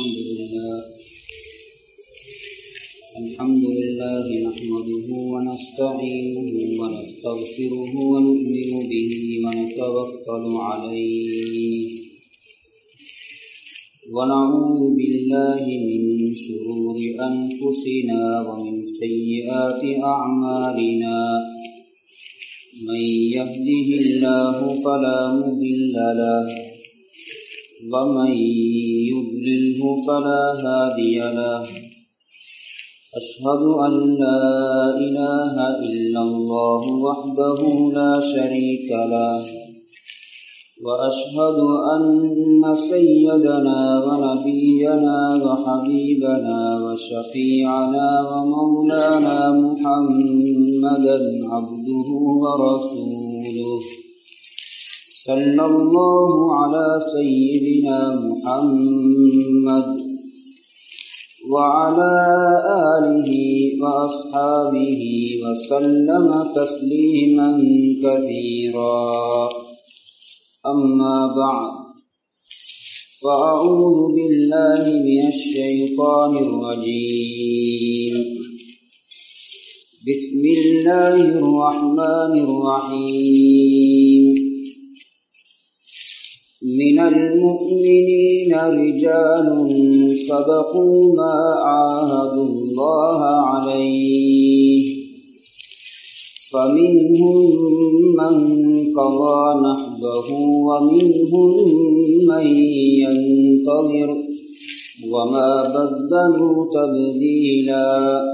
الحمد لله الحمد لله نحمده ونستعينه ونستغفره ونؤمن به ونتوكل عليه ونعوذ بالله من شرور أنفسنا ومن سيئات أعمالنا من يهده الله فلا مضل له ومن يضلله فلا هادي له أشهد أن لا إله إلا الله وحده لا شريك له وأشهد أن سيدنا ونبينا وحبيبنا وشفيعنا ومولانا محمدا عبده ورسوله صلى الله على سيدنا محمد وعلى آله وأصحابه وسلم تسليما كثيرا أما بعد فأعوذ بالله من الشيطان الرجيم بسم الله الرحمن الرحيم من المؤمنين رجال صدقوا ما عاهدوا الله عليه فمنهم من قضى نحبه ومنهم من ينتظر وما بدلوا تبديلا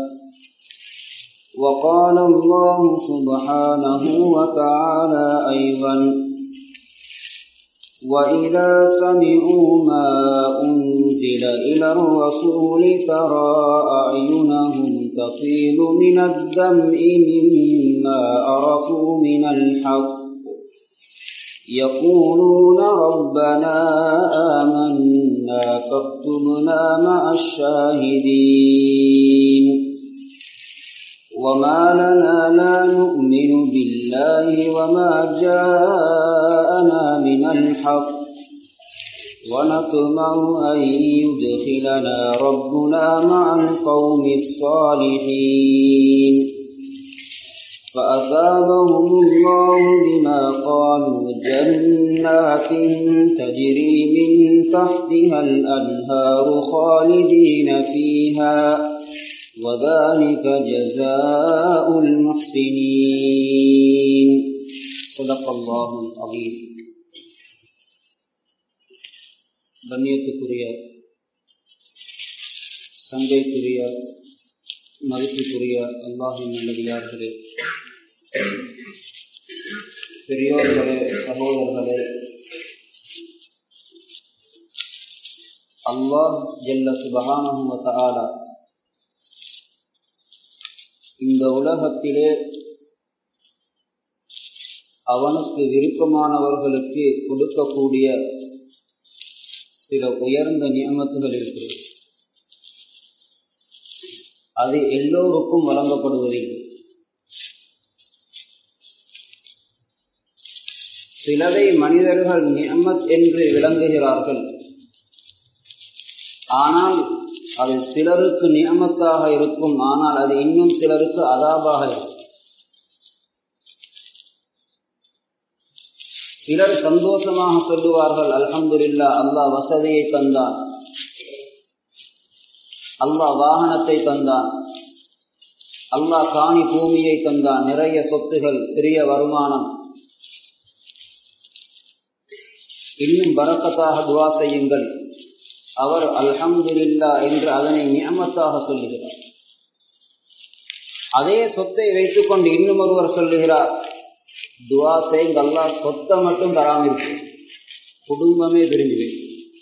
وقال الله سبحانه وتعالى أيضا وإذا سمعوا ما أنزل إلى الرسول ترى أعينهم تفيض من الدمع مما عرفوا من الحق يقولون ربنا آمنا فاكتبنا مع الشاهدين وما لنا لا نؤمن بالله وما جاءنا من الحق ونطمع أن يدخلنا ربنا مع القوم الصالحين فأثابهم الله بما قالوا جنات تجري من تحتها الأنهار خالدين فيها وذلك جزاء المحسنين صدق الله العظيم கண்ணியத்துக்குரிய சங்கைக்குரிய மதிப்புக்குரிய அல்லாஹின் நல்லடியார்களே பெரியோர்களே சகோதரர்களே அல்லாஹ் ஜல்ல சுபகான இந்த உலகத்திலே அவனுக்கு விருப்பமானவர்களுக்கு கொடுக்கக்கூடிய சில உயர்ந்த நியமத்துகள் இருக்கிறது அது எல்லோருக்கும் வழங்கப்படுவதில்லை சிலரை மனிதர்கள் நியமத் என்று விளங்குகிறார்கள் ஆனால் அது சிலருக்கு நியமத்தாக இருக்கும் ஆனால் அது இன்னும் சிலருக்கு அதாபாக இருக்கும் சிலர் சந்தோஷமாக சொல்லுவார்கள் அல்ஹம்துல்லா அல்லாஹ் வசதியை தந்தான் அல்லாஹ் வாகனத்தை தந்தான் அல்லாஹ் காணி பூமியை தந்தான் நிறைய சொத்துகள் பெரிய வருமானம் இன்னும் பரக்கத்தாக துவா செய்யுங்கள் அவர் அல்ஹம்துல்லா என்று அதனை நியமத்தாக சொல்லுகிறார் அதே சொத்தை வைத்துக் கொண்டு இன்னும் ஒருவர் சொல்லுகிறார் துவா செய்யுங்க அல்லா சொத்தை மட்டும் தராமல் இருக்கு குடும்பமே விரும்புவேன்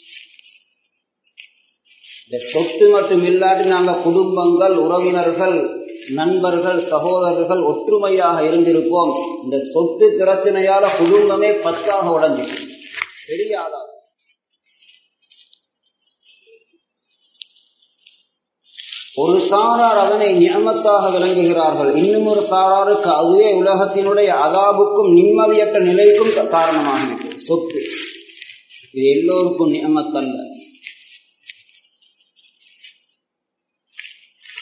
இந்த சொத்து மட்டும் இல்லாட்டி நாங்க குடும்பங்கள் உறவினர்கள் நண்பர்கள் சகோதரர்கள் ஒற்றுமையாக இருந்திருப்போம் இந்த சொத்து பிரச்சனையால குடும்பமே பத்தாக உடஞ்சி தெரியாதா ஒரு சாரார் அதனை நியமத்தாக விளங்குகிறார்கள் இன்னும் ஒரு சாராருக்கு அதுவே உலகத்தினுடைய அதாபுக்கும் நிம்மதியற்ற நிலைக்கும் காரணமாக சொத்து இது எல்லோருக்கும் நியமத்தல்ல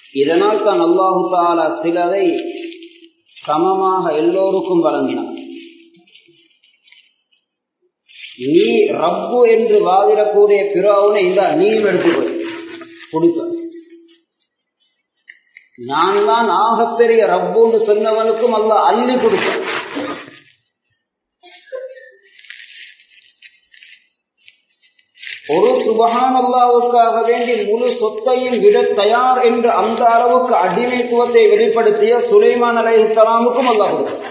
இதனால் தான் அல்லாஹு தாலா சிலதை சமமாக எல்லோருக்கும் வழங்கினான் நீ ரப்பு என்று வாதிடக்கூடிய பிறவுனை இந்த நீயும் எடுத்துக்கொள் கொடுக்க நான் தான் ஆகப்பெரிய ரப்புன்னு சொன்னவனுக்கும் அல்ல அள்ளி கொடுக்க ஒரு சுபகான் அல்லாவுக்காக வேண்டி முழு சொத்தையும் விட தயார் என்று அந்த அளவுக்கு அடிமைத்துவத்தை வெளிப்படுத்திய சுலைமான் அலை இஸ்லாமுக்கும் அல்லாஹ் கொடுத்தார்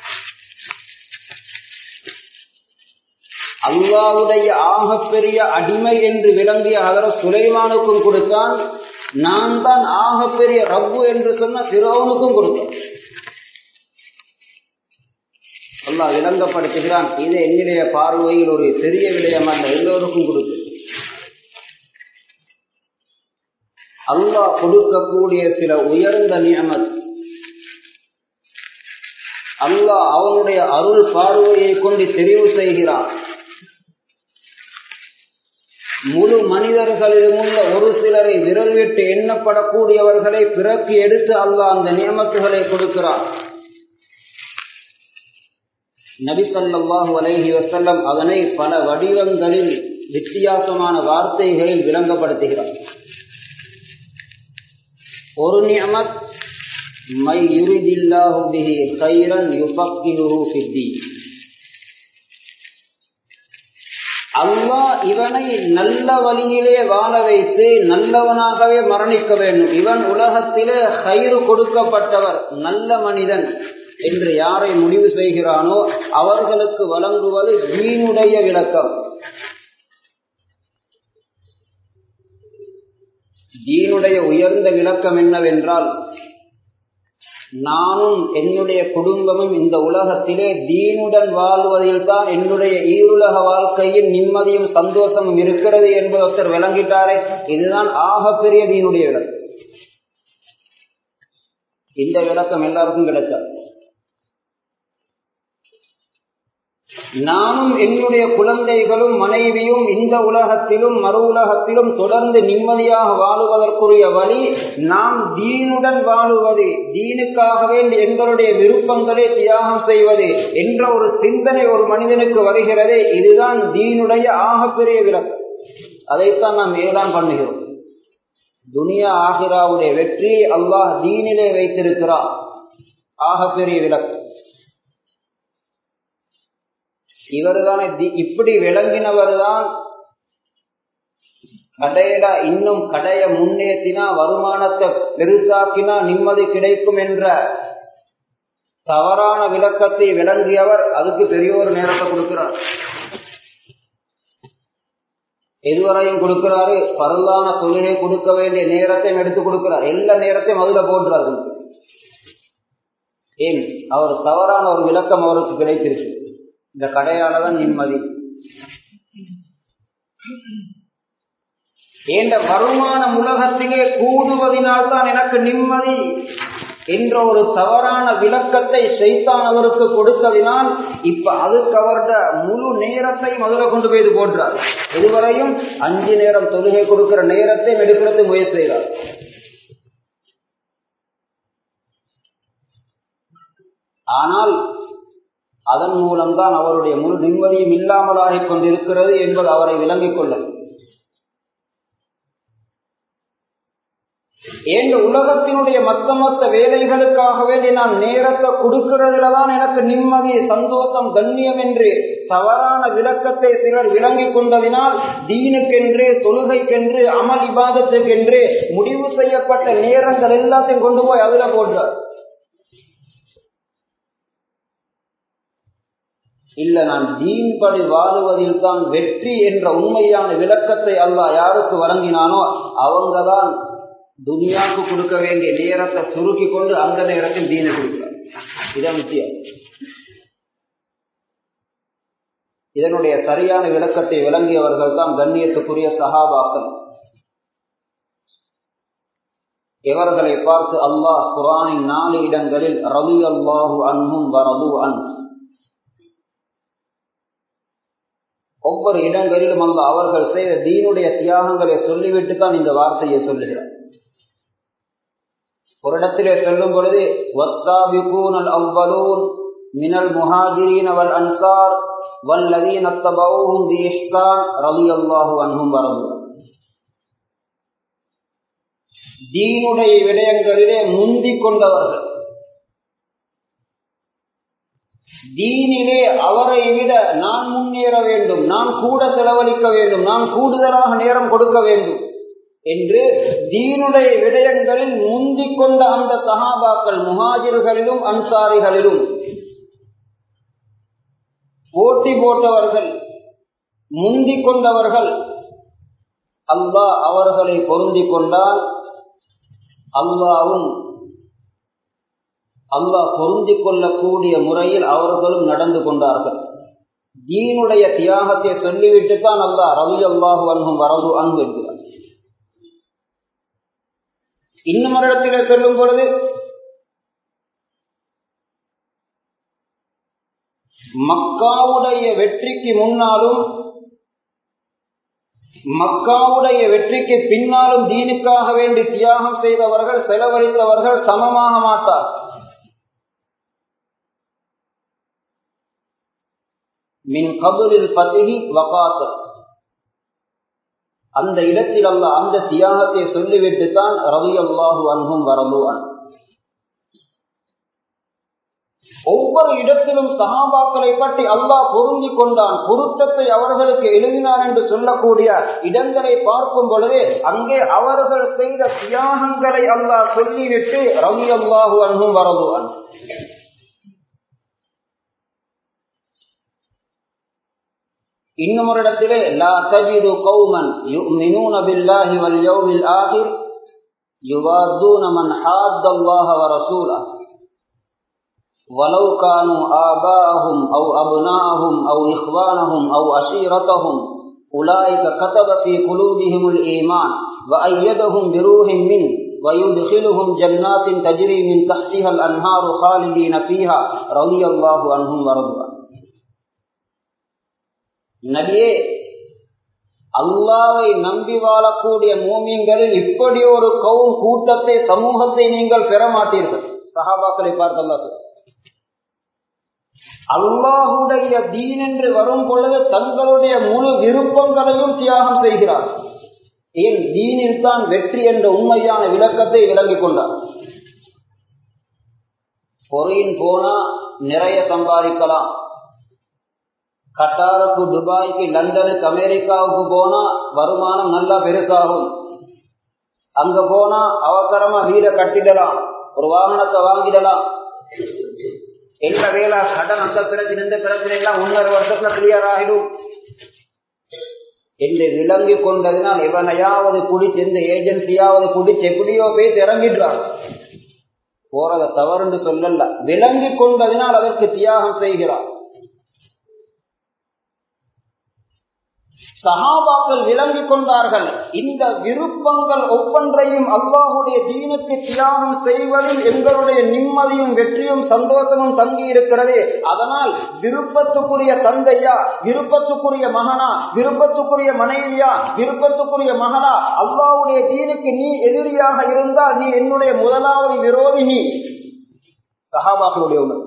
அல்லாவுடைய ஆகப்பெரிய அடிமை என்று விளங்கிய அதர சுலைமானுக்கும் கொடுத்தான் நான் தான் ஆகப்பெரிய ரப்பு என்று சொன்ன பிறவனுக்கும் கொடுத்தான் அல்லாஹ் விளங்கப்படுத்துகிறான் இது என்னுடைய பார்வையில் ஒரு பெரிய விடயம் அல்ல எல்லோருக்கும் கொடுத்து அல்லாஹ் கொடுக்கக்கூடிய சில உயர்ந்த நியமத் அல்லாஹ் அவனுடைய அருள் பார்வையை கொண்டு தெரிவு செய்கிறான் முழு மனிதர்களிலும் உள்ள ஒரு சிலரை விரல் விட்டு எண்ணப்படக்கூடியவர்களை பிறக்கி எடுத்து அல்லாஹ் அந்த நியமத்துகளை கொடுக்கிறான் நபிசல்லாஹு அலைஹி வசல்லம் அதனை பல வடிவங்களில் வித்தியாசமான வார்த்தைகளில் விளங்கப்படுத்துகிறார் ஒரு நியமத் மை யுரிதில்லாஹு பிஹி கைரன் யுஃபக்கிஹு ஃபித்தி அல்லாஹ் இவனை நல்ல வழியிலே வாழ வைத்து நல்லவனாகவே மரணிக்க வேண்டும் இவன் உலகத்திலே கயிறு கொடுக்கப்பட்டவர் நல்ல மனிதன் என்று யாரை முடிவு செய்கிறானோ அவர்களுக்கு வழங்குவது தீனுடைய விளக்கம் தீனுடைய உயர்ந்த விளக்கம் என்னவென்றால் நானும் என்னுடைய குடும்பமும் இந்த உலகத்திலே தீனுடன் வாழ்வதில் தான் என்னுடைய ஈருலக வாழ்க்கையின் நிம்மதியும் சந்தோஷமும் இருக்கிறது என்பது ஒருத்தர் விளங்கிட்டாரே இதுதான் ஆகப்பெரிய தீனுடைய விளக்கம் இந்த விளக்கம் எல்லாருக்கும் கிடைச்சார் நானும் என்னுடைய குழந்தைகளும் மனைவியும் இந்த உலகத்திலும் மறு உலகத்திலும் தொடர்ந்து நிம்மதியாக வாழுவதற்குரிய வழி நாம் தீனுடன் வாழுவது தீனுக்காக வேண்டி எங்களுடைய விருப்பங்களை தியாகம் செய்வது என்ற ஒரு சிந்தனை ஒரு மனிதனுக்கு வருகிறதே இதுதான் தீனுடைய ஆகப்பெரிய விளக்கம் அதைத்தான் நாம் ஏதான் பண்ணுகிறோம் துனியா ஆகிராவுடைய வெற்றி அல்லாஹ் தீனிலே வைத்திருக்கிறார் ஆகப்பெரிய விளக்கம் இவர்தான் இப்படி விளங்கினவர் தான் கடையில இன்னும் கடைய முன்னேற்றினா வருமானத்தை பெருசாக்கினா நிம்மதி கிடைக்கும் என்ற தவறான விளக்கத்தை விளங்கியவர் அதுக்கு பெரிய ஒரு நேரத்தை கொடுக்கிறார் எதுவரையும் கொடுக்கிறாரு பரலான தொழிலை கொடுக்க வேண்டிய நேரத்தையும் எடுத்து கொடுக்கிறார் எல்லா நேரத்தையும் அதுல போன்றார்கள் ஏன் அவர் தவறான ஒரு விளக்கம் அவருக்கு கிடைத்திருக்கு இந்த கடையாலதான் நிம்மதி என்ற வருமானம் உலகத்திலே கூடுவதனால் தான் எனக்கு நிம்மதி என்ற ஒரு தவறான விளக்கத்தை செய்தான் அவருக்கு கொடுத்ததினால் இப்ப அதுக்கு அவர்த முழு நேரத்தை முதல்ல கொண்டு போய் இது போன்றார் இதுவரையும் அஞ்சு நேரம் தொழுகை கொடுக்கிற நேரத்தை எடுக்கிறது முயற்சி செய்கிறார் ஆனால் அதன் மூலம்தான் அவருடைய முழு நிம்மதியும் இல்லாமலாகிக் கொண்டிருக்கிறது என்பது அவரை விளங்கிக் கொள்ள ஏன் உலகத்தினுடைய மத்த மத்த வேலைகளுக்காக வேண்டி நான் நேரத்தை கொடுக்கிறதுல தான் எனக்கு நிம்மதி சந்தோஷம் கண்ணியம் என்று தவறான விளக்கத்தை சிலர் விளங்கிக் கொண்டதினால் தீனுக்கென்று தொழுகைக்கென்று அமல் இபாதத்துக்கென்று முடிவு செய்யப்பட்ட நேரங்கள் எல்லாத்தையும் கொண்டு போய் அதுல போடுறார் இல்ல நான் தீன் படி வாழுவதில் தான் வெற்றி என்ற உண்மையான விளக்கத்தை அல்லாஹ் யாருக்கு வழங்கினானோ அவங்கதான் துனியாவுக்கு கொடுக்க வேண்டிய நேரத்தை சுருக்கி கொண்டு அந்த நேரத்தில் தீனை கொடுக்கிறார் இதான் வித்தியாசம் இதனுடைய சரியான விளக்கத்தை விளங்கியவர்கள் தான் கண்ணியத்துக்குரிய சகாபாக்கள் இவர்களை பார்த்து அல்லாஹ் குரானின் நாலு இடங்களில் ரவி அல்லாஹு அன்ஹும் வரது அன் ஒவ்வொரு இடங்களிலும் அல்ல அவர்கள் செய்த தீனுடைய தியாகங்களை சொல்லிவிட்டு தான் இந்த வார்த்தையை சொல்லுகிறார் ஒரு இடத்திலே சொல்லும் பொழுது வத்தாபிகூனல் அவ்வலூன் மினல் முஹாஜிரீன் அவல் அன்சார் வல்லதீன் அத்தபவுஹும் பி இஹ்சான் ரலியல்லாஹு அன்ஹும் வரது தீனுடைய விடயங்களிலே முந்திக் கொண்டவர்கள் தீனிலே அவரை விட நான் முன்னேற வேண்டும் நான் கூட செலவழிக்க வேண்டும் நான் கூடுதலாக நேரம் கொடுக்க வேண்டும் என்று தீனுடைய விடயங்களில் முந்திக் கொண்ட அந்த சகாபாக்கள் முஹாஜிர்களிலும் அன்சாரிகளிலும் போட்டி போட்டவர்கள் முந்திக் கொண்டவர்கள் அல்லாஹ் அவர்களை பொருந்திக் கொண்டால் அல்லாவும் அல்லாஹ் பொருந்திக் கொள்ளக்கூடிய முறையில் அவர்களும் நடந்து கொண்டார்கள் தீனுடைய தியாகத்தை சொல்லிவிட்டு தான் அல்லாஹ் ரவி அல்லாஹு அன்பும் வரது அன்பு என்கிறார் இன்னும் ஒரு இடத்திலே சொல்லும் பொழுது மக்காவுடைய வெற்றிக்கு முன்னாலும் மக்காவுடைய வெற்றிக்கு பின்னாலும் தீனுக்காக வேண்டி தியாகம் செய்தவர்கள் செலவழித்தவர்கள் சமமாக மாட்டார் மின் கபுலில் பத்திகி வகாத்து அந்த இடத்தில் அல்ல அந்த தியாகத்தை சொல்லிவிட்டு தான் ரவி அல்லாஹு அன்பும் வரலுவான் ஒவ்வொரு இடத்திலும் சகாபாக்களை பற்றி அல்லாஹ் பொருந்தி கொண்டான் பொருத்தத்தை அவர்களுக்கு எழுதினான் என்று சொல்லக்கூடிய இடங்களை பார்க்கும் பொழுது அங்கே அவர்கள் செய்த தியாகங்களை அல்லாஹ் சொல்லிவிட்டு ரவி அல்லாஹு அன்பும் வரலுவான் இன்னும் ஒரு இடத்திலே லா தஜிது கௌமன் யுமினூன பில்லாஹி வல் யௌமில் ஆகிர் யுவாதுன மன் ஹாத்த அல்லாஹ வ ரசூலா ولو كانوا آباءهم أو أبناءهم أو إخوانهم أو عشيرتهم أولئك كتب في قلوبهم الإيمان وأيدهم بروح منه ويدخلهم جنات تجري من تحتها الأنهار خالدين فيها رضي الله عنهم ورضوا நபியே அல்லாவை நம்பி வாழக்கூடிய மூமியங்களில் இப்படி ஒரு கவும் கூட்டத்தை சமூகத்தை நீங்கள் பெற மாட்டீர்கள் சஹாபாக்களை பார்த்து அல்லா அல்லாஹுடைய தீன் என்று வரும் பொழுது தங்களுடைய முழு விருப்பங்களையும் தியாகம் செய்கிறார் ஏன் தீனில் தான் வெற்றி என்ற உண்மையான விளக்கத்தை விளங்கிக் கொண்டார் பொறியின் போனா நிறைய சம்பாதிக்கலாம் கட்டாருக்கு துபாய்க்கு லண்டனுக்கு அமெரிக்காவுக்கு போனா வருமானம் நல்லா பெருசாகும் அங்க போனா அவசரமா வீட கட்டிடலாம் ஒரு வாகனத்தை வாங்கிடலாம் என்ன வேலை கடன் அந்த பிரச்சனை இந்த பிரச்சனை எல்லாம் ஒன்னரை வருஷத்துல கிளியர் ஆகிடும் என்று விளங்கி கொண்டதினால் இவனையாவது பிடிச்சி இந்த ஏஜென்சியாவது பிடிச்சி எப்படியோ போய் இறங்கிடுறான் போறத தவறுன்னு சொல்லல விளங்கி கொண்டதினால் அதற்கு தியாகம் செய்கிறான் சகாபாக்கள் விளங்கிக் கொண்டார்கள் இந்த விருப்பங்கள் ஒவ்வொன்றையும் அல்லாஹுடைய தீனுக்கு தியாகம் செய்வதில் எங்களுடைய நிம்மதியும் வெற்றியும் சந்தோஷமும் தங்கி இருக்கிறது அதனால் விருப்பத்துக்குரிய தந்தையா விருப்பத்துக்குரிய மகனா விருப்பத்துக்குரிய மனைவியா விருப்பத்துக்குரிய மகனா அல்லாஹுடைய தீனுக்கு நீ எதிரியாக இருந்தால் நீ என்னுடைய முதலாவது விரோதி நீ சகாபாக்களுடைய உணர்வு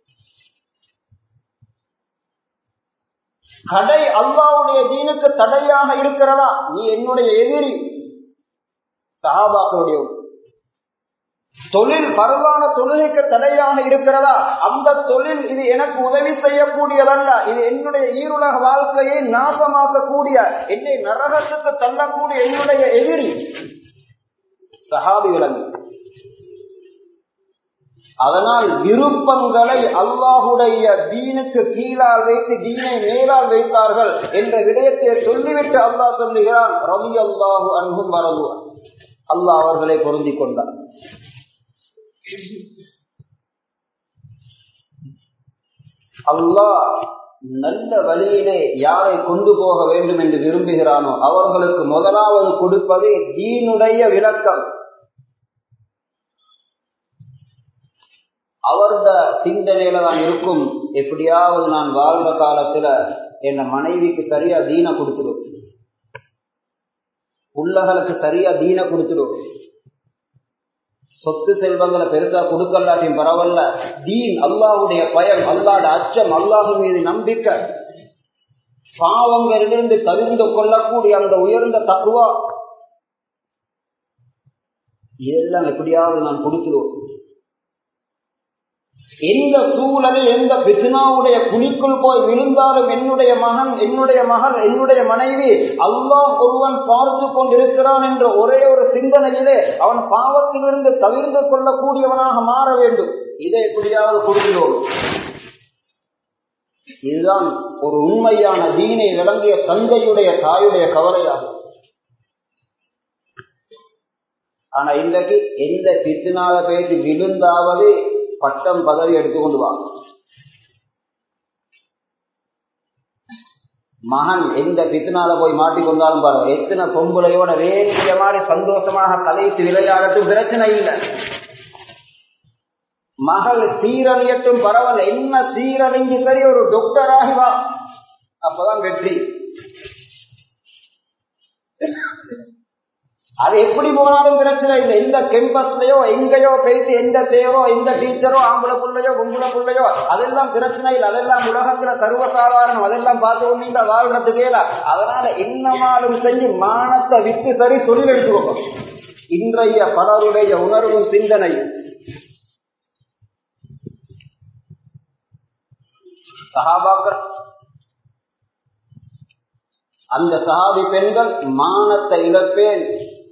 கடை அல்லாவுடைய தீனுக்கு தடையாக இருக்கிறதா நீ என்னுடைய எதிரி சஹாபாக்களுடைய தொழில் பரவான தொழிலுக்கு தடையாக இருக்கிறதா அந்த தொழில் இது எனக்கு உதவி செய்யக்கூடியதல்ல இது என்னுடைய ஈருலக வாழ்க்கையை நாசமாக்கக்கூடிய என்னை நரகத்துக்கு தள்ளக்கூடிய என்னுடைய எதிரி சஹாபி விலங்கு அதனால் விருப்பங்களை அல்லாஹுடைய தீனுக்கு கீழால் வைத்து தீனை மேலால் வைத்தார்கள் என்ற விடயத்தை சொல்லிவிட்டு அல்லாஹ் சொல்லுகிறான் ரவி அல்லாஹு அன்பும் வரது அல்லாஹ் அவர்களை பொருந்திக் கொண்டார் அல்லாஹ் நல்ல வழியிலே யாரை கொண்டு போக வேண்டும் என்று விரும்புகிறானோ அவர்களுக்கு முதலாவது கொடுப்பதே தீனுடைய விளக்கம் அவருட சிந்தனையில தான் இருக்கும் எப்படியாவது நான் வாழ்ற காலத்துல என் மனைவிக்கு சரியா தீன கொடுத்துடும் உள்ளகளுக்கு சரியா தீன கொடுத்துடும் சொத்து செல்வங்களை பெருசா கொடுக்கலாட்டியும் பரவாயில்ல தீன் அல்லாஹுடைய பயம் அல்லாட அச்சம் அல்லாஹு மீது நம்பிக்கை பாவங்களிலிருந்து தவிர்ந்து கொள்ளக்கூடிய அந்த உயர்ந்த தக்குவா இதெல்லாம் எப்படியாவது நான் கொடுத்துருவோம் எந்த சூழலில் எந்த பிசினாவுடைய குழிக்குள் போய் விழுந்தாலும் என்னுடைய மகன் என்னுடைய மகள் என்னுடைய மனைவி அல்லாஹ் ஒருவன் பார்த்து கொண்டிருக்கிறான் என்ற ஒரே ஒரு சிந்தனையிலே அவன் பாவத்திலிருந்து தவிர்த்து கொள்ளக்கூடியவனாக மாற வேண்டும் இதை எப்படியாவது கொடுக்கிறோம் இதுதான் ஒரு உண்மையான தீனை விளங்கிய தந்தையுடைய தாயுடைய கவலையாகும் ஆனா இன்றைக்கு எந்த பித்தினால பேசி விழுந்தாவது பட்டம் பதவி எடுத்துக்கொண்டு வா மகன் எந்த பித்தினால போய் மாட்டிக்கொண்டாலும் பாருங்க எத்தனை பொம்புலையோட வேண்டிய மாதிரி சந்தோஷமாக கலைத்து விளையாடட்டும் பிரச்சனை இல்லை மகள் சீரழியட்டும் பரவாயில்ல என்ன சீரழிஞ்சு சரி ஒரு டாக்டர் ஆகி வா அப்பதான் வெற்றி அது எப்படி போனாலும் பிரச்சனை இல்லை எந்த கேம்பஸ்லயோ எங்கேயோ போயிட்டு எந்த பேரோ எந்த டீச்சரோ ஆம்பளை பிள்ளையோ பொம்பளை பிள்ளையோ அதெல்லாம் பிரச்சனை இல்லை அதெல்லாம் உலகத்துல சர்வசாதாரணம் அதெல்லாம் பார்த்து கொண்டு வாழ்றதுக்கு இல்ல அதனால என்னமாலும் செஞ்சு மானத்தை விட்டு சரி தொழில் எடுத்துக்கோங்க இன்றைய பலருடைய உணர்வும் சிந்தனை சகாபாக்கள் அந்த சஹாபி பெண்கள் மானத்தை இழப்பேன்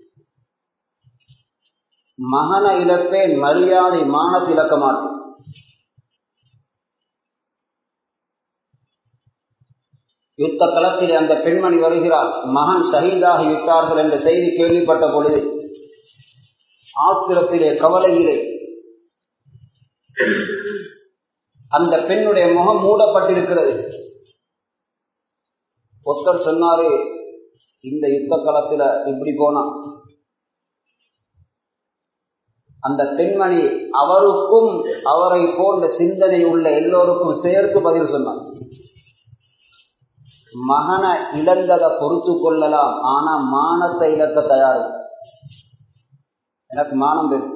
மகனை இழப்பேன் மரியாதை மானத்தை இழக்க மாட்டேன் யுத்த களத்தில் அந்த பெண்மணி வருகிறார் மகன் ஷஹீதாகி விட்டார்கள் என்ற செய்தி கேள்விப்பட்ட பொழுது ஆத்திரத்திலே கவலையிலே அந்த பெண்ணுடைய முகம் மூடப்பட்டிருக்கிறது ஒருத்தர் சொன்னாரு இந்த யுத்த களத்துல இப்படி போனா அந்த பெண்மணி அவருக்கும் அவரை போன்ற சிந்தனை உள்ள எல்லோருக்கும் சேர்த்து பதில் சொன்னார் மகனை இழந்ததை பொறுத்து கொள்ளலாம் ஆனா மானத்தை இழக்க தயார் எனக்கு மானம் பெருசு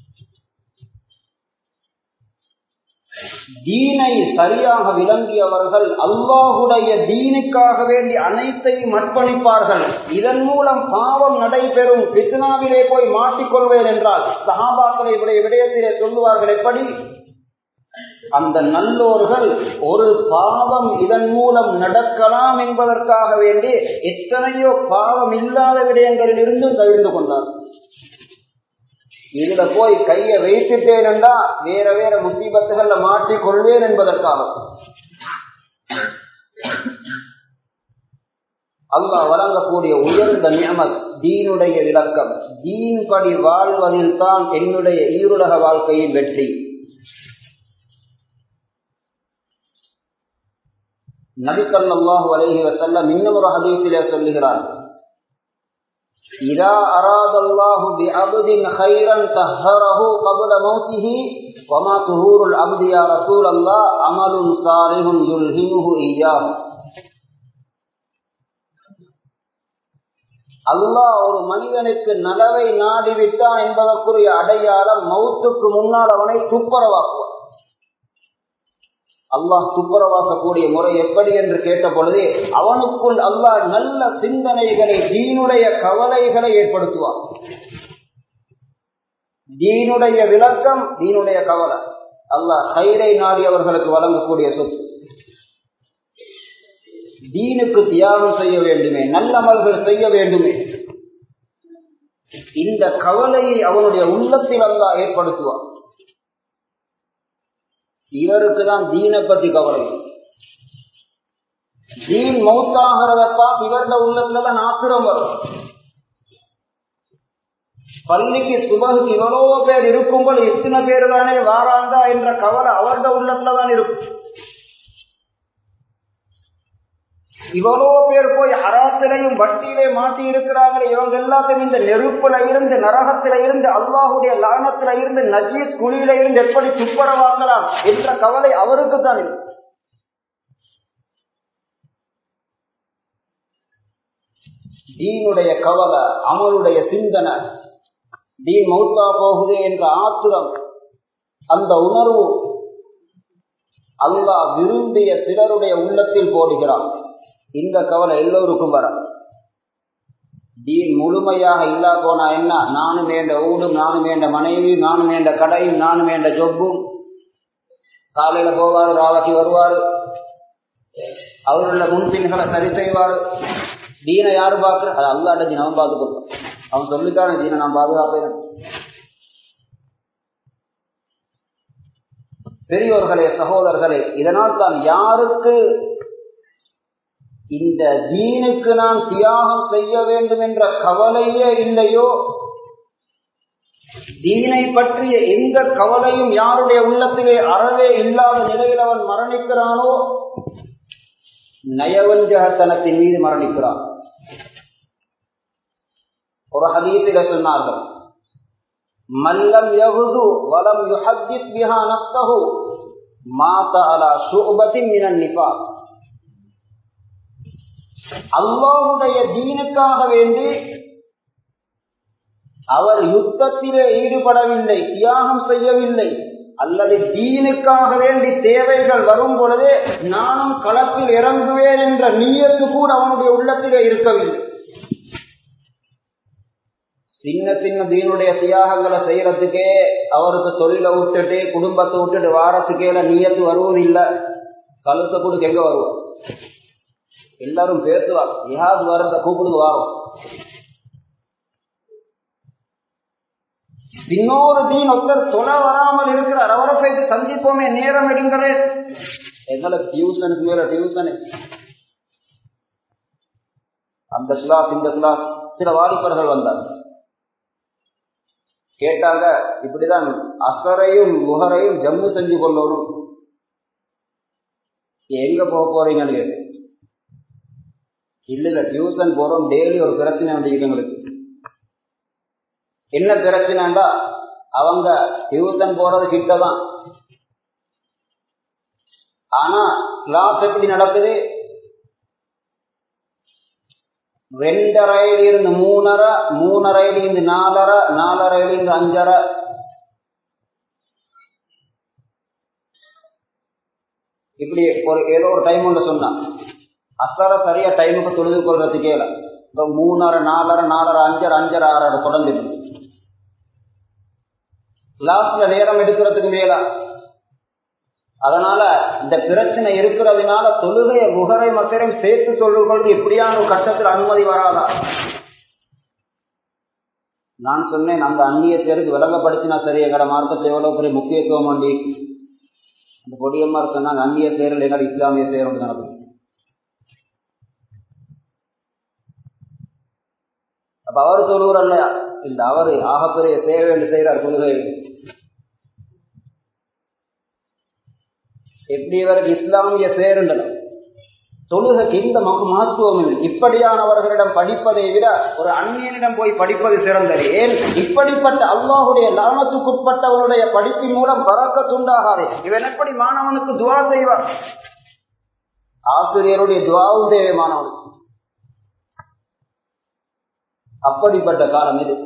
தீனை சரியாக விளங்கியவர்கள் அல்லாஹுடைய தீனுக்காக வேண்டி அனைத்தையும் அர்ப்பணிப்பார்கள் இதன் மூலம் பாவம் நடைபெறும் பித்னாவிலே போய் மாட்டிக்கொள்வேன் என்றால் சகாபாக்களை விடயத்திலே சொல்லுவார்கள் எப்படி அந்த நல்லோர்கள் ஒரு பாவம் இதன் மூலம் நடக்கலாம் என்பதற்காக வேண்டி எத்தனையோ பாவம் இல்லாத விடயங்களில் இருந்தும் தவிர்த்து கொண்டார் இதுல போய் கைய வைத்துட்டேன் என்றா வேற வேற முசீபத்துகள்ல மாற்றிக் கொள்வேன் என்பதற்காக அல்லாஹ் வழங்கக்கூடிய உயர்ந்த நியமத் தீனுடைய விளக்கம் தீன் படி வாழ்வதில் தான் என்னுடைய ஈருலக வாழ்க்கையின் வெற்றி நபிசல்லாஹு அலைஹி வசல்லம் இன்னும் ஒரு ஹதீஸிலே சொல்லுகிறார் إذا أراد الله بعبد خيرا طهره قبل موته وما طهور العبد يا رسول الله عمل صالح يلهمه إياه அல்லாஹ் ஒரு மனிதனுக்கு நலவை நாடிவிட்டான் என்பதற்குரிய அடையாளம் மௌத்துக்கு முன்னால் அவனை துப்புரவாக்குவான் அல்லாஹ் துப்புரவாக்கக்கூடிய முறை எப்படி என்று கேட்ட பொழுது அவனுக்குள் அல்லாஹ் நல்ல சிந்தனைகளை தீனுடைய கவலைகளை ஏற்படுத்துவான் தீனுடைய விளக்கம் தீனுடைய கவலை அல்லாஹ் கயிறை நாடி அவர்களுக்கு வழங்கக்கூடிய சொத்து தீனுக்கு தியாகம் செய்ய வேண்டுமே நல்லமல்கள் செய்ய வேண்டுமே இந்த கவலையை அவனுடைய உள்ளத்தில் அல்லாஹ் ஏற்படுத்துவான் இவருக்கு தான் தீனை பத்தி கவலை தீன் மௌத்தாகிறதப்பா இவருடைய உள்ளத்துல தான் ஆத்திரம் வரும் பள்ளிக்கு சுபகுக்கு இவ்வளோ பேர் இருக்கும்போது எத்தனை பேர் தானே வாராந்தா என்ற கவலை அவருடைய உள்ளத்துல தான் இருக்கும் இவ்வளோ பேர் போய் அராத்திலையும் வட்டியிலே மாட்டி இருக்கிறாங்களே இவங்க எல்லாத்தையும் இந்த நெருப்புல இருந்து நரகத்தில இருந்து அல்லாஹுடைய லானத்தில இருந்து நஜீத் குழியில இருந்து எப்படி துப்பரவாக்கலாம் என்ற கவலை அவருக்கு தான் இருக்கு தீனுடைய கவலை அமலுடைய சிந்தனை தீன் மௌத்தா போகுது என்ற ஆத்திரம் அந்த உணர்வு அல்லாஹ் விரும்பிய சிலருடைய உள்ளத்தில் போடுகிறான் இந்த கவலை எல்லோருக்கும் வர தீன் முழுமையாக இல்லா போனா என்ன நானும் வேண்ட ஊடும் நானும் வேண்ட மனைவியும் நானும் வேண்ட கடையும் நானும் வேண்ட ஜொப்பும் காலையில போவாரு ராவாக்கி வருவாரு அவருள்ள முன்பின்களை சரி செய்வாரு தீனை யாரு பார்க்கிற அது அல்லாட்ட தீன் அவன் பார்த்து கொடுப்பான் அவன் சொல்லித்தானே தீனை நான் பாதுகாப்பேன் பெரியோர்களே சகோதரர்களே இதனால் தான் யாருக்கு இந்த தீனுக்கு நான் தியாகம் செய்ய வேண்டும் என்ற கவலையே இல்லையோ தீனை பற்றிய எந்த கவலையும் யாருடைய உள்ளத்திலே அறவே இல்லாத நிலையில் அவன் மரணிக்கிறானோ நயவஞ்சகத்தனத்தின் மீது மரணிக்கிறான் ஒரு ஹதீசில சொன்னார்கள் மல்லம் யகுது வலம் யுஹத்திஸ் பிஹா நஃப்ஸஹு மாத அலா ஷுபத்தின் மினன் நிஃபா அல்லாஹ்வுடைய தீனுக்காக வேண்டி அவர் யுத்தத்திலே ஈடுபடவில்லை தியாகம் செய்யவில்லை அல்லது தீனுக்காக வேண்டி தேவைகள் வரும் பொழுதே நானும் களத்தில் இறங்குவேன் என்ற நீயத்து கூட அவனுடைய உள்ளத்திலே இருக்கவில்லை சின்ன சின்ன தீனுடைய தியாகங்களை செய்யறதுக்கே அவருக்கு தொழிலை விட்டுட்டு குடும்பத்தை விட்டுட்டு வாரத்துக்கேல நீயத்து வருவது இல்லை கழுத்தை கொடுக்க எங்க வருவோம் எல்லாரும் பேசுவாங்க யாவது வரத கூப்பிடுது வாரம் இன்னொரு தீன் ஒருத்தர் தொலை வராமல் இருக்கிறார் அவரை போயிட்டு சந்திப்போமே நேரம் எடுங்களே எங்களை டியூசனுக்கு மேல டியூசனு அந்த கிளாஸ் இந்த கிளாஸ் சில வாலிபர்கள் வந்தார் கேட்டாங்க இப்படிதான் அசரையும் முகரையும் ஜம்மு செஞ்சு கொள்ளணும் எங்க போக போறீங்கன்னு கேட்டு இல்ல இல்ல டியூஷன் போறோம் டெய்லி ஒரு பிரச்சனை வந்து எங்களுக்கு என்ன பிரச்சனைண்டா அவங்க டியூஷன் போறது கிட்டதான் ஆனா கிளாஸ் எப்படி நடக்குது ரெண்டரையில இருந்து மூணரை மூணரையில இருந்து நாலரை நாலரையில இருந்து அஞ்சரை இப்படி ஒரு ஏதோ ஒரு டைம் ஒன்று சொன்னான் அசர சரியா டைமுக்கு தொழுது கொள்றதுக்கே இல்லை இப்போ மூணரை நாலரை நாலரை அஞ்சரை அஞ்சரை ஆறரை தொடர்ந்து கிளாஸ்ல நேரம் எடுக்கிறதுக்கு மேல அதனால இந்த பிரச்சனை இருக்கிறதுனால தொழுகைய முகரை மக்களையும் சேர்த்து சொல்லுகிறது எப்படியான ஒரு கட்டத்தில் அனுமதி வராதா நான் சொன்னேன் அந்த அந்நிய பேருக்கு விளங்கப்படுத்தினா சரி எங்கட மார்க்கத்தை எவ்வளவு பெரிய முக்கியத்துவம் வண்டி அந்த பொடியம்மார் சொன்னாங்க அந்நிய பேரில் எங்கட இஸ்லாமிய பேர் நடக்கும் அப்ப அவர் சொல்லுவார் இல்லையா இல்ல அவரு ஆகப்பெரிய சேவை என்று செய்யறார் தொழுகை எப்படி இவருக்கு இஸ்லாமிய சேருண்டன தொழுகைக்கு இந்த மகத்துவம் இல்லை இப்படியானவர்களிடம் படிப்பதை விட ஒரு அந்நியனிடம் போய் படிப்பது சிறந்தது ஏன் இப்படிப்பட்ட அல்லாஹுடைய லாமத்துக்குட்பட்டவனுடைய படிப்பின் மூலம் பறக்க துண்டாகாது இவன் எப்படி மாணவனுக்கு துவா செய்வார் ஆசிரியருடைய துவாவும் தேவை மாணவனுக்கு அப்படிப்பட்ட காலம் இது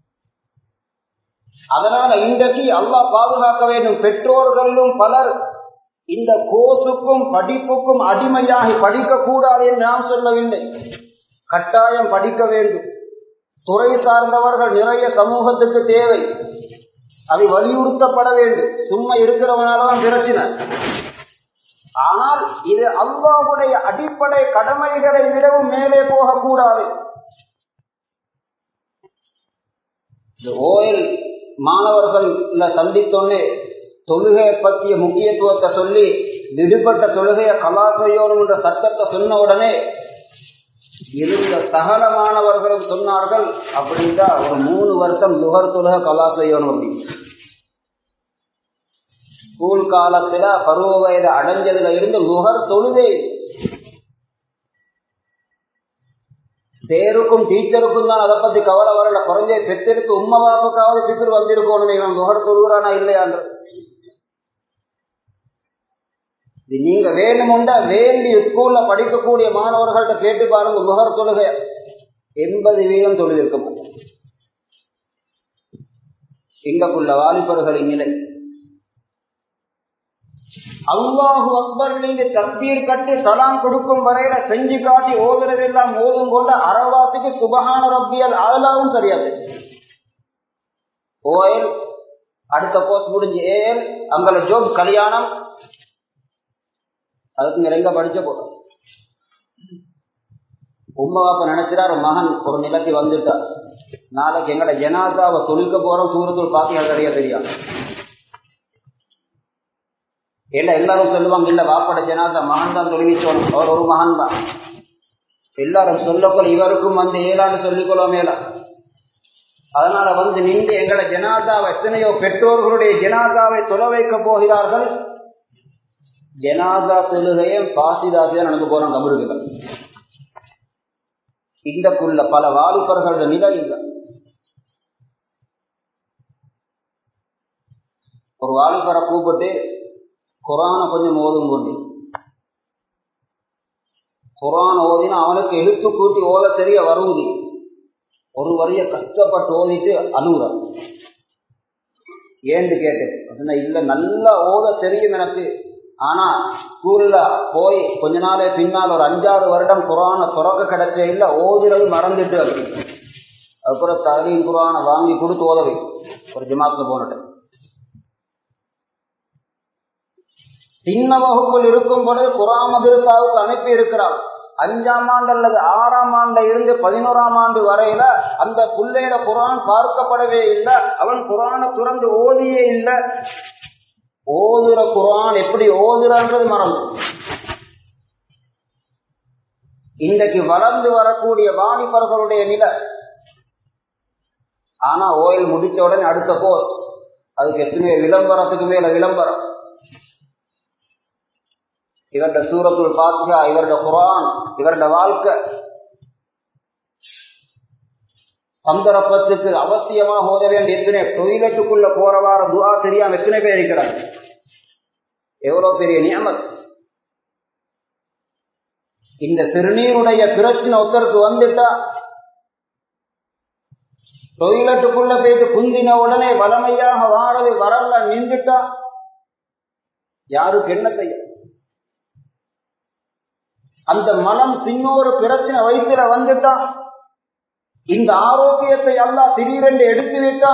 அதனால இன்றைக்கு அல்லாஹ் பாதுகாக்க வேண்டும் பெற்றோர்களும் பலர் இந்த கோர்ஸுக்கும் படிப்புக்கும் அடிமையாகி படிக்க கூடாது என்று நாம் சொல்லவில்லை கட்டாயம் படிக்க வேண்டும் துறை சார்ந்தவர்கள் நிறைய சமூகத்துக்கு தேவை அதை வலியுறுத்தப்பட வேண்டும் சும்மா இருக்கிறவனாலதான் பிரச்சனை ஆனால் இது அல்லாவுடைய அடிப்படை கடமைகளை விடவும் மேலே போகக்கூடாது இந்த ஓயல் மாணவர்கள் சந்தித்தோன்னே தொழுகையை பற்றிய முக்கியத்துவத்தை சொல்லி விடுபட்ட தொழுகைய கலாசையோரும் என்ற சட்டத்தை சொன்ன உடனே இருந்த சகல மாணவர்களும் சொன்னார்கள் அப்படின்னா ஒரு மூணு வருஷம் நுகர் தொழுக கலாசையோனும் அப்படி ஸ்கூல் காலத்துல பருவ வயது அடைஞ்சதுல இருந்து நுகர் தொழுவே பேருக்கும் டீச்சருக்கும் தான் அதை பத்தி கவலை வரல குறைஞ்ச பெற்றிருக்கு உண்மை பாப்புக்காவது பிக்கர் வந்திருக்கணும் இவன் நுகர் தொழுகிறானா இல்லையான்ற நீங்க வேணுமுண்டா வேண்டி ஸ்கூல்ல படிக்கக்கூடிய மாணவர்கள்ட்ட கேட்டு பாருங்க முகர் தொழுகை எண்பது வீதம் தொழில் இருக்க இங்கக்குள்ள வாலிபர்களின் நிலை அல்லாஹு அக்பர் நீங்க தப்பீர் கட்டி சலாம் கொடுக்கும் வரையில செஞ்சு காட்டி ஓதுறதெல்லாம் ஓதும் கொண்ட அறவாசிக்கு சுபகான ரப்பியல் ஆளாவும் தெரியாது ஓஎல் அடுத்த போஸ்ட் முடிஞ்சு ஏஎல் அங்கே ஜோப் கல்யாணம் அதுக்கு நிறைய படிச்ச போதும் உம்மா அப்ப நினைச்சிடார் மகன் ஒரு நிலத்தி வந்துட்டார் நாளைக்கு எங்கட ஜனாதாவை தொழில்க போறோம் சூரத்தூர் பாத்தியா கிடையாது தெரியாது இல்ல எல்லாரும் சொல்லுவாங்க இல்ல வாப்பட ஜனாதா மகன் தான் தொழுவிச்சோணும் அவர் ஒரு மகன் தான் எல்லாரும் சொல்லக்கொள்ள இவருக்கும் வந்து ஏழாண்டு சொல்லிக்கொள்ள மேலா அதனால வந்து நின்று எங்களை ஜனாதாவை எத்தனையோ பெற்றோர்களுடைய ஜனாதாவை தொலை வைக்க போகிறார்கள் ஜனாதா தொழுகையை பாசிதாசியா நடந்து போறோம் கபருகள் இந்தக்குள்ள பல வாலிபர்களோட நிலை இல்லை ஒரு வாலிபரை கூப்பிட்டு குரான கொஞ்சம் ஓதும் கொண்டு குரான் ஓதினா அவனுக்கு எழுத்து கூட்டி ஓத தெரிய வருவது ஒரு வரிய கஷ்டப்பட்டு ஓதிட்டு அழுகுறான் ஏன்னு கேட்டேன் அப்படின்னா இல்ல நல்லா ஓத தெரியும் எனக்கு ஆனா ஸ்கூல்ல போய் கொஞ்ச நாளே பின்னால் ஒரு அஞ்சாறு வருடம் குரான துறக்க கிடைச்ச இல்ல ஓதுறது மறந்துட்டு அதுக்கப்புறம் தகவலின் குரான வாங்கி கொடுத்து ஓதவை ஒரு ஜமாத்துல போனட்டு சின்ன வகுப்பில் இருக்கும் பொழுது குரான் மதுரசாவுக்கு அனுப்பி இருக்கிறான் அஞ்சாம் ஆண்டு அல்லது ஆறாம் ஆண்டுல இருந்து பதினோராம் ஆண்டு வரையில அந்த புள்ளையில குரான் பார்க்கப்படவே இல்லை அவன் குரானை துறந்து ஓதியே இல்லை ஓதுற குரான் எப்படி ஓதுறன்றது மறந்து இன்றைக்கு வளர்ந்து வரக்கூடிய வாலிபர்களுடைய நிலை ஆனா ஓயில் முடிச்ச உடனே அடுத்த போஸ் அதுக்கு எத்தனை விளம்பரத்துக்கு மேல விளம்பரம் இவருடைய சூரத்துள் பாத்தியா இவருடைய குரான் இவருடைய வாழ்க்கை சந்தர்ப்பத்துக்கு அவசியமாக ஓத வேண்டிய எத்தனை டொய்லெட்டுக்குள்ள போற வார துவா தெரியாம எத்தனை பேர் இருக்கிறார் எவ்வளவு பெரிய நியமத் இந்த திருநீருடைய பிரச்சனை ஒருத்தருக்கு வந்துட்டா டொய்லெட்டுக்குள்ள போயிட்டு குந்தின உடனே வளமையாக வாழவே வரல நின்றுட்டா யாருக்கு என்ன செய்ய அந்த மனம் சின்னொரு பிரச்சனை வயிற்றுல வந்துட்டா இந்த ஆரோக்கியத்தை எல்லாம் திடீரென்று எடுத்து விட்டா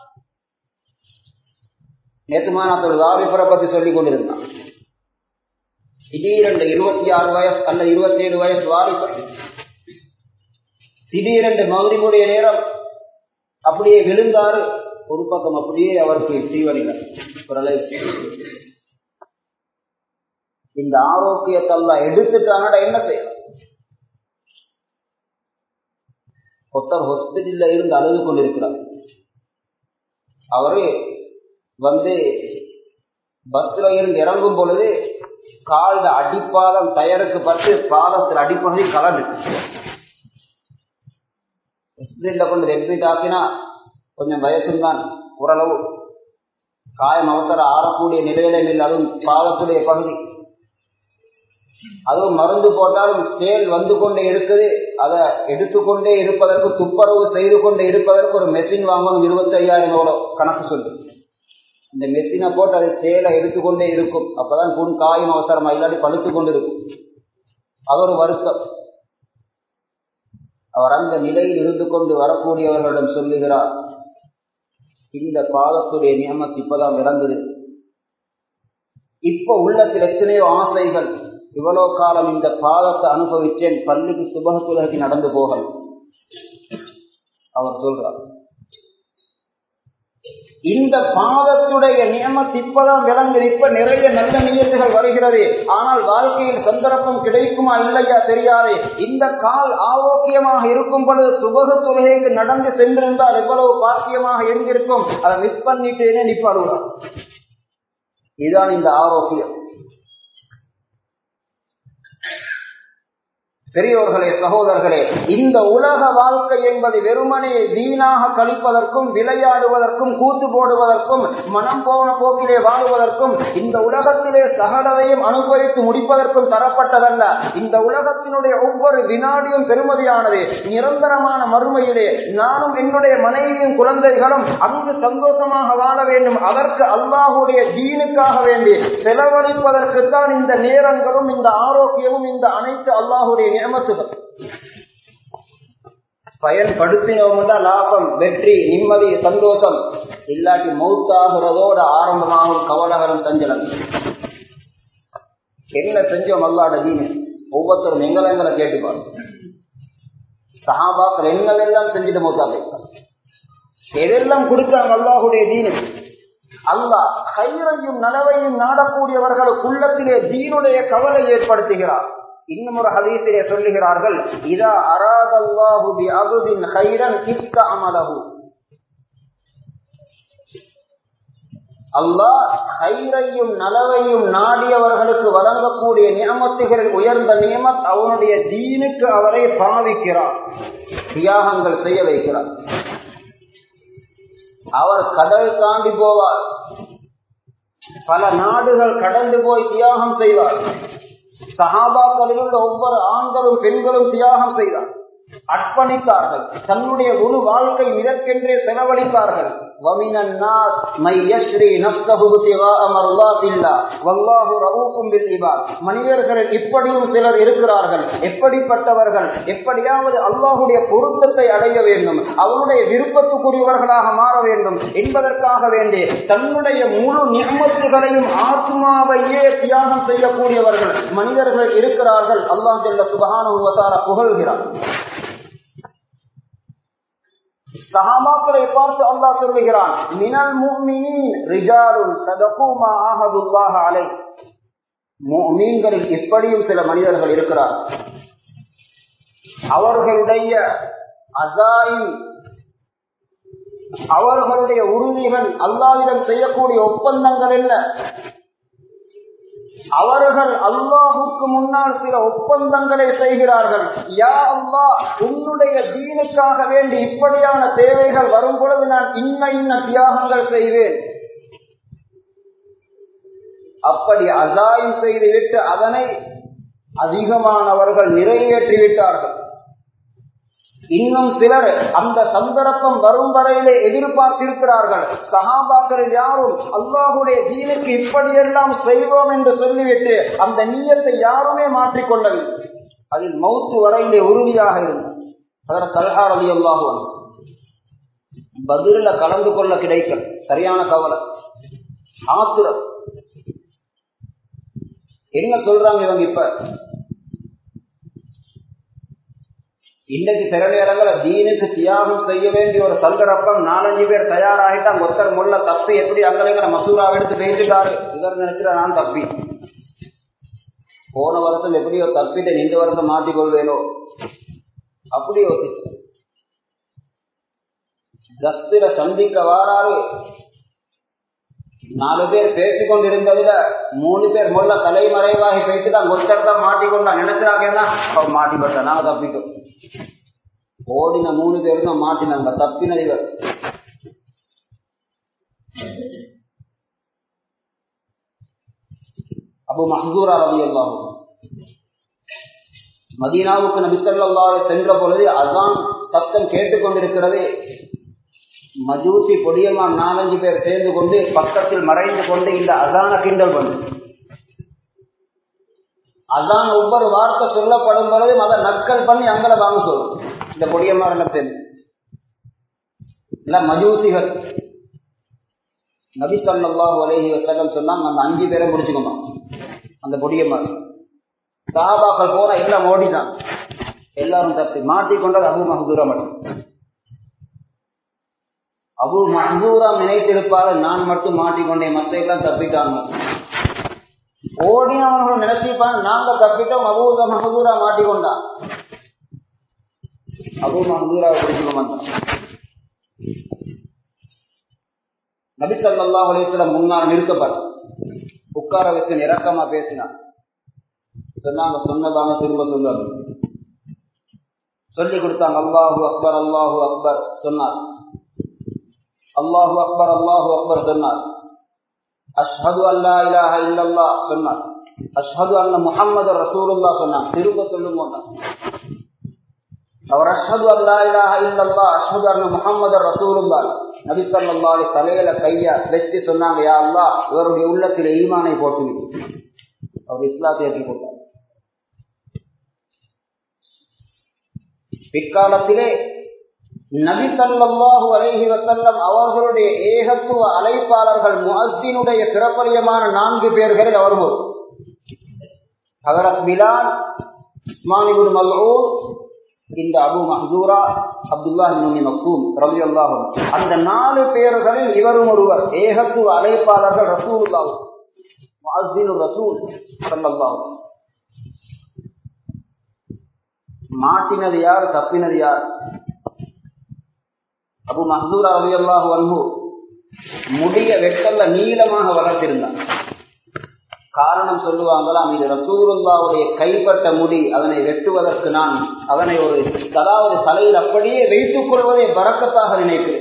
நேற்றுமானத்தோட வாரிபுரை பத்தி சொல்லிக் கொண்டிருந்தான் திடீரென்று இருபத்தி ஆறு வயசு அல்ல இருபத்தி ஏழு வயசு வாலிபர் திடீரென்று மகிழ்வுடைய நேரம் அப்படியே விழுந்தாரு ஒரு பக்கம் அப்படியே அவருக்கு சீவனினர் இந்த ஆரோக்கியத்தெல்லாம் எடுத்துட்டாங்கடா என்ன செய்யும் ஒருத்தர் ஹாஸ்பிட்டல்ல இருந்து அழுது கொண்டிருக்கிறார் அவரு வந்து பஸ்ல இருந்து இறங்கும் பொழுது கால அடிப்பாதம் டயருக்கு பட்டு பாதத்தில் அடிப்பகுதி கலந்து ஹாஸ்பிட்டல்ல கொண்டு எட்மிட் ஆக்கினா கொஞ்சம் வயசும் தான் ஓரளவு காயம் அவசரம் ஆறக்கூடிய நிலையில இல்லை அதுவும் பாதத்துடைய பகுதி அதுவும் மருந்து போட்டாலும் தேல் வந்து கொண்டே இருக்குது அதை எடுத்துக்கொண்டே இருப்பதற்கு துப்புரவு செய்து கொண்டே இருப்பதற்கு ஒரு மெஷின் வாங்கணும் இருபத்தி ஐயாயிரம் எவ்வளோ கணக்கு சொல்லு இந்த மெஷினை போட்டு அது சேலை எடுத்துக்கொண்டே இருக்கும் அப்பதான் புண் காயும் அவசரமா இல்லாட்டி பழுத்து கொண்டு இருக்கும் அது ஒரு வருத்தம் அவர் அந்த நிலையில் இருந்து கொண்டு வரக்கூடியவர்களிடம் சொல்லுகிறார் இந்த பாதத்துடைய நியமத்து இப்பதான் இறங்குது இப்ப உள்ளத்தில் எத்தனையோ ஆசைகள் இவ்வளவு காலம் இந்த பாதத்தை அனுபவிச்சேன் பள்ளிக்கு சுபகத்துலகத்தில் நடந்து போகல் அவர் சொல்றார் இந்த பாதத்துடைய நியமத்து இப்பதான் விளங்கு இப்ப நிறைய நல்ல நியத்துகள் வருகிறது ஆனால் வாழ்க்கையில் சந்தர்ப்பம் கிடைக்குமா இல்லையா தெரியாது இந்த கால் ஆரோக்கியமாக இருக்கும் பொழுது சுபக தொழுகைக்கு நடந்து சென்றிருந்தால் எவ்வளவு பாக்கியமாக இருந்திருக்கும் அதை மிஸ் பண்ணிட்டேனே நிப்பாடுவார் இதுதான் இந்த ஆரோக்கியம் பெரியோர்களே சகோதரர்களே இந்த உலக வாழ்க்கை என்பது வெறுமனே வீணாக கழிப்பதற்கும் விளையாடுவதற்கும் கூத்து போடுவதற்கும் மனம் போன போக்கிலே வாழுவதற்கும் இந்த உலகத்திலே சகலதையும் அனுபவித்து முடிப்பதற்கும் தரப்பட்டதல்ல இந்த உலகத்தினுடைய ஒவ்வொரு வினாடியும் பெருமதியானது நிரந்தரமான மறுமையிலே நானும் என்னுடைய மனைவியும் குழந்தைகளும் அங்கு சந்தோஷமாக வாழ வேண்டும் அதற்கு அல்லாஹுடைய ஜீனுக்காக வேண்டி செலவழிப்பதற்குத்தான் இந்த நேரங்களும் இந்த ஆரோக்கியமும் இந்த அனைத்து அல்லாஹுடைய நியமத்துகள் பயன்படுத்தினோம்னா லாபம் வெற்றி நிம்மதி சந்தோஷம் இல்லாட்டி மௌத்தாகிறதோட ஆரம்பமாகும் கவலகரம் சஞ்சலம் என்ன செஞ்சோம் அல்லாட தீனு ஒவ்வொருத்தரும் எங்களை எங்களை கேட்டுப்பாரு சஹாபாக்கள் என்னவெல்லாம் செஞ்சுட்டு மௌத்தா போய்ப்பார் எதெல்லாம் கொடுத்தாங்க அல்லாஹுடைய தீனு அல்லாஹ் கயிறையும் நலவையும் நாடக்கூடியவர்களுக்கு உள்ளத்திலே தீனுடைய கவலை ஏற்படுத்துகிறார் இன்னும் ஒரு ஹதீசிலே சொல்லுகிறார்கள் இதா அராதல்லாஹு பி அபுதின் ஹைரன் இக்க அமலஹு அல்லாஹ் ஹைரையும் நலவையும் நாடியவர்களுக்கு வழங்கக்கூடிய நியமத்துகளில் உயர்ந்த நியமத் அவனுடைய தீனுக்கு அவரை பாவிக்கிறார் தியாகங்கள் செய்ய வைக்கிறார் அவர் கடல் தாண்டி போவார் பல நாடுகள் கடந்து போய் தியாகம் செய்வார் சஹாபாக்களில் உள்ள ஒவ்வொரு ஆண்களும் பெண்களும் தியாகம் செய்தார் அர்ப்பணித்தார்கள் தன்னுடைய முழு வாழ்க்கை இதற்கென்றே செலவழித்தார்கள் மனிதர்களில் இப்படியும் சிலர் இருக்கிறார்கள் எப்படிப்பட்டவர்கள் எப்படியாவது அல்லாஹுடைய பொருத்தத்தை அடைய வேண்டும் அவனுடைய விருப்பத்துக்குரியவர்களாக மாற வேண்டும் என்பதற்காக வேண்டி தன்னுடைய முழு நியமத்துகளையும் ஆத்மாவையே தியாகம் செய்யக்கூடியவர்கள் மனிதர்கள் இருக்கிறார்கள் அல்லாஹ் செல்ல சுபகான புகழ்கிறார் சஹாபாக்களை பார்த்து அல்லாஹ் சொல்லுகிறான் மினல் முஃமினீன் ரிஜாலுன் சதகு மா ஆஹதுல்லாஹ அலை முஃமின்களில் இப்படியும் சில மனிதர்கள் இருக்கிறார் அவர்களுடைய அசாயின் அவர்களுடைய உறுதிகள் அல்லாவிடம் செய்யக்கூடிய ஒப்பந்தங்கள் என்ன அவர்கள் அல்லாஹுக்கு முன்னால் சில ஒப்பந்தங்களை செய்கிறார்கள் யா அல்லாஹ் உன்னுடைய தீனுக்காக வேண்டி இப்படியான தேவைகள் வரும் பொழுது நான் இன்ன இன்ன தியாகங்கள் செய்வேன் அப்படி அசாயம் செய்துவிட்டு அதனை அதிகமானவர்கள் நிறைவேற்றிவிட்டார்கள் இன்னும் சிலர் அந்த சந்தர்ப்பம் வரும் வரையிலே எதிர்பார்த்திருக்கிறார்கள் சகாபாக்கள் யாரும் அல்லாஹுடைய தீனுக்கு இப்படியெல்லாம் செய்வோம் என்று சொல்லிவிட்டு அந்த நீயத்தை யாருமே மாற்றிக்கொள்ளவில்லை அதில் மௌத்து வரையிலே உறுதியாக இருந்தார் அதற்கு தல்ஹார் அலி அல்லாஹுவன் பதில கலந்து கொள்ள கிடைக்கல் சரியான கவலை ஆத்திரம் என்ன சொல்றாங்க இவங்க இப்ப இன்னைக்கு சில நேரங்கள தீனுக்கு தியாகம் செய்ய வேண்டிய ஒரு சந்தர்ப்பம் நாலஞ்சு பேர் தயாராகிட்டாங்க ஒருத்தர் முள்ள தப்பி எப்படி அங்கலைங்கிற மசூராவை எடுத்து பேசிட்டாரு இவர் நினைக்கிற நான் தப்பி போன வருஷம் எப்படியோ தப்பிட்டு இந்த வருஷம் மாட்டிக்கொள்வேனோ அப்படி யோசிச்சு கஸ்திர சந்திக்க வாராரு நாலு பேர் பேசிக் கொண்டிருந்ததுல மூணு பேர் முள்ள தலைமறைவாகி பேசி தான் ஒருத்தர் தான் மாட்டிக்கொண்டா நினைச்சாங்கன்னா அவர் மாட்டிப்பட்ட நாங்க தப்பிட்டோம் ஓடின மூணு பேர் தான் மாட்டினாங்க தப்பினது இவர் அபு மஹூரா ரவி அல்லாஹ் மதீனாவுக்கு நபிசல்லாவை சென்ற பொழுது அதான் சத்தம் கேட்டுக்கொண்டிருக்கிறது மஜூசி பொடியமான் நாலஞ்சு பேர் சேர்ந்து கொண்டு பக்கத்தில் மறைந்து கொண்டு இந்த அதான கிண்டல் பண்ணு அதான் ஒவ்வொரு வார்த்தை சொல்லப்படும் பொழுது அதை நக்கல் பண்ணி அங்கல வாங்க சொல்லும் இந்த பொடியமார் எல்லாம் சேர்ந்து இல்ல மஜூசிகள் நபி சொல்லாஹு அலஹி வசல்லம் சொன்னாங்க அந்த அஞ்சு பேரை முடிச்சுக்கோமா அந்த பொடியமார் சாபாக்கள் போனா எல்லாம் ஓடிதான் எல்லாரும் தப்பி மாட்டிக்கொண்டது அபு மஹூரா மட்டும் அபு மஹூரா நினைத்திருப்பாரு நான் மட்டும் மாட்டிக்கொண்டேன் மற்ற எல்லாம் தப்பிட்டாங்க ஓடினவர்கள் நினைச்சிருப்பாங்க நாங்க தப்பிட்டோம் அபு மஹூரா மாட்டிக்கொண்டான் அபு மஹூரா பிடிச்சுக்க மாட்டான் நபிசல்லா அலிஸ்லம் முன்னால் நிறுத்தப்பட்ட உட்கார வச்சு நிறக்கமா பேசினான் சொன்னாங்க சொன்னதாங்க திரும்ப சொன்னாங்க சொல்லி கொடுத்தாங்க அல்லாஹு அக்பர் அல்லாஹு அக்பர் சொன்னார் அல்லாஹு அக்பர் அல்லாஹு அக்பர் சொன்னார் அஷ்ஹது அல்லா இலாஹ இல்லல்லா சொன்னார் அஷ்ஹது அல்ல முஹம்மது ரசூலுல்லா சொன்னார் திரும்ப சொல்லுங்க அவர் அஷ்ஹது அல்லா இலாஹ இல்லல்லா அஷ்ஹது அல்ல முஹம்மது ரசூலுல்லா நபி ஸல்லல்லாஹு தலையில கைய வச்சு சொன்னாங்க யா அல்லாஹ் இவருடைய உள்ளத்தில் ஈமானை போட்டு அவர் இஸ்லாத்தை ஏற்றி போட்டார் பிற்காலத்திலே நபி சல்லாஹூ அலைஹி வசல்லம் அவர்களுடைய ஏகத்துவ அழைப்பாளர்கள் முஹத்தினுடைய பிறப்பரியமான நான்கு பேர்களில் அவர் ஒரு ஹகரத் பிலால் உஸ்மானிபுல் மல்ஊர் இந்த அபு மஹூரா அப்துல்லா முனி மக்கூம் ரவி அல்லாஹும் அந்த நாலு பேர்களில் இவரும் ஒருவர் ஏகத்துவ அழைப்பாளர்கள் ரசூலுல்லாஹ் முஅஸ்ஸினு ரசூல் ஸல்லல்லாஹு மாட்டினது யார் தப்பினது யார் அபு மஹூரா ரவி அல்லாஹு அன்பு முடிய வெட்டல்ல நீளமாக வளர்த்திருந்தார் காரணம் சொல்லுவாங்களாம் இது ரசூருல்லாவுடைய கைப்பட்ட முடி அதனை வெட்டுவதற்கு நான் அதனை ஒரு அதாவது தலையில் அப்படியே வைத்துக் கொள்வதை பறக்கத்தாக நினைக்கிறேன்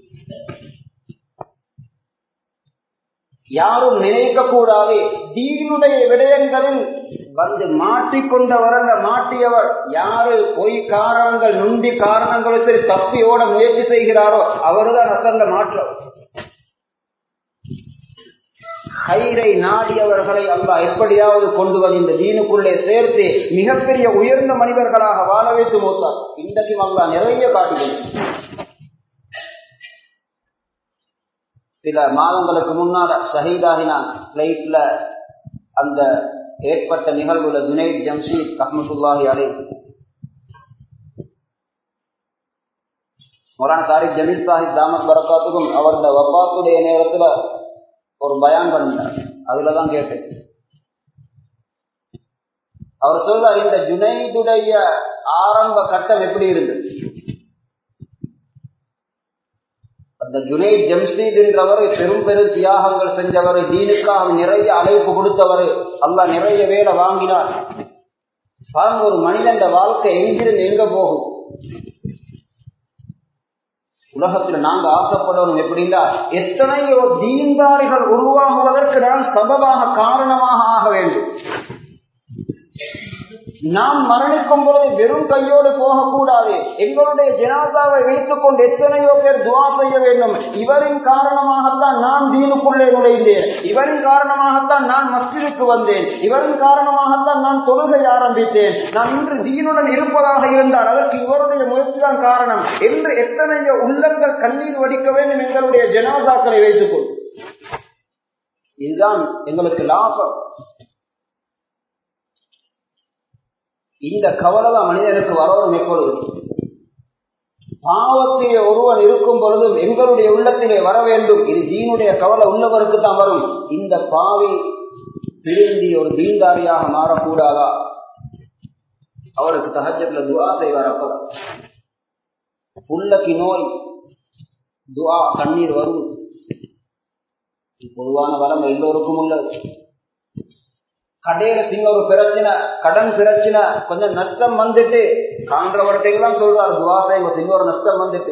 யாரும் நினைக்க கூடாது தீனுடைய விடயங்களில் வந்து மாட்டிக்கொண்டவர் அல்ல மாட்டியவர் யாரு பொய் காரணங்கள் நுண்டி காரணங்களுக்கு தப்பியோட முயற்சி செய்கிறாரோ அவர்தான் அசந்த மாற்றம் கயிறை நாடியவர்களை அல்லாஹ் எப்படியாவது கொண்டு வந்து இந்த தீனுக்குள்ளே சேர்த்து மிகப்பெரிய உயர்ந்த மனிதர்களாக வாழ வைத்து மூத்தார் இன்றைக்கும் அல்லாஹ் நிறைய காட்டுகிறேன் சில மாதங்களுக்கு முன்னால ஷஹீதாகினான் பிளைட்ல அந்த ஏற்பட்ட நிகழ்வுல ஜுனைத் ஜம்ஷீத் ரஹமத்துல்லாஹி அலை மொரான தாரிக் ஜமீல் சாஹிப் தாமத் பரக்காத்துக்கும் அவருடைய வப்பாத்துடைய நேரத்துல ஒரு பயான் பண்ணினார் அதுலதான் கேட்டேன் அவர் சொல்றார் இந்த ஜுனைதுடைய ஆரம்ப கட்டம் எப்படி இருந்தது அந்த ஜுனைத் ஜம்ஷீத் என்றவர் பெரும் பெரும் தியாகங்கள் செஞ்சவர் தீனுக்காக நிறைய அழைப்பு கொடுத்தவர் அல்லாஹ் நிறைய வேலை வாங்கினார் பாருங்க ஒரு மனிதன் வாழ்க்கை எங்கிருந்து எங்க போகும் உலகத்தில் நாங்க ஆசைப்படணும் எப்படின்னா எத்தனையோ தீன்தாரிகள் உருவாகுவதற்கு நாம் சபபாக காரணமாக ஆக வேண்டும் நாம் மரணிக்கும் பொழுது வெறும் கையோடு போகக்கூடாது எங்களுடைய ஜனாதாவை வைத்துக் கொண்டு எத்தனையோ பேர் துவா செய்ய வேண்டும் இவரின் காரணமாகத்தான் நான் தீனுக்குள்ளே நுழைந்தேன் இவரின் காரணமாகத்தான் நான் மஸ்ஜிதுக்கு வந்தேன் இவரின் காரணமாகத்தான் நான் தொழுகை ஆரம்பித்தேன் நான் இன்று தீனுடன் இருப்பதாக இருந்தால் அதற்கு இவருடைய முயற்சிதான் காரணம் என்று எத்தனையோ உள்ளங்கள் கண்ணீர் வடிக்க வேண்டும் எங்களுடைய ஜனாதாக்களை வைத்துக் கொண்டு இதுதான் எங்களுக்கு லாபம் இந்த கவலை தான் மனிதனுக்கு வரவும் எப்பொழுது பாவத்திலே ஒருவன் இருக்கும் பொழுதும் எங்களுடைய உள்ளத்திலே வர வேண்டும் இது தீனுடைய கவலை உள்ளவருக்கு தான் வரும் இந்த பாவி திருந்தி ஒரு தீன்தாரியாக மாறக்கூடாதா அவருக்கு தகஜத்துல துவா செய்வார் அப்பதான் உள்ளக்கு நோய் துவா கண்ணீர் வரும் பொதுவான வரம் எல்லோருக்கும் உள்ளது கடையில சின்ன ஒரு பிரச்சனை கடன் பிரச்சனை கொஞ்சம் நஷ்டம் வந்துட்டு காண்றவர்கிட்ட சொல்றாரு துவாசை சின்ன ஒரு நஷ்டம் வந்துட்டு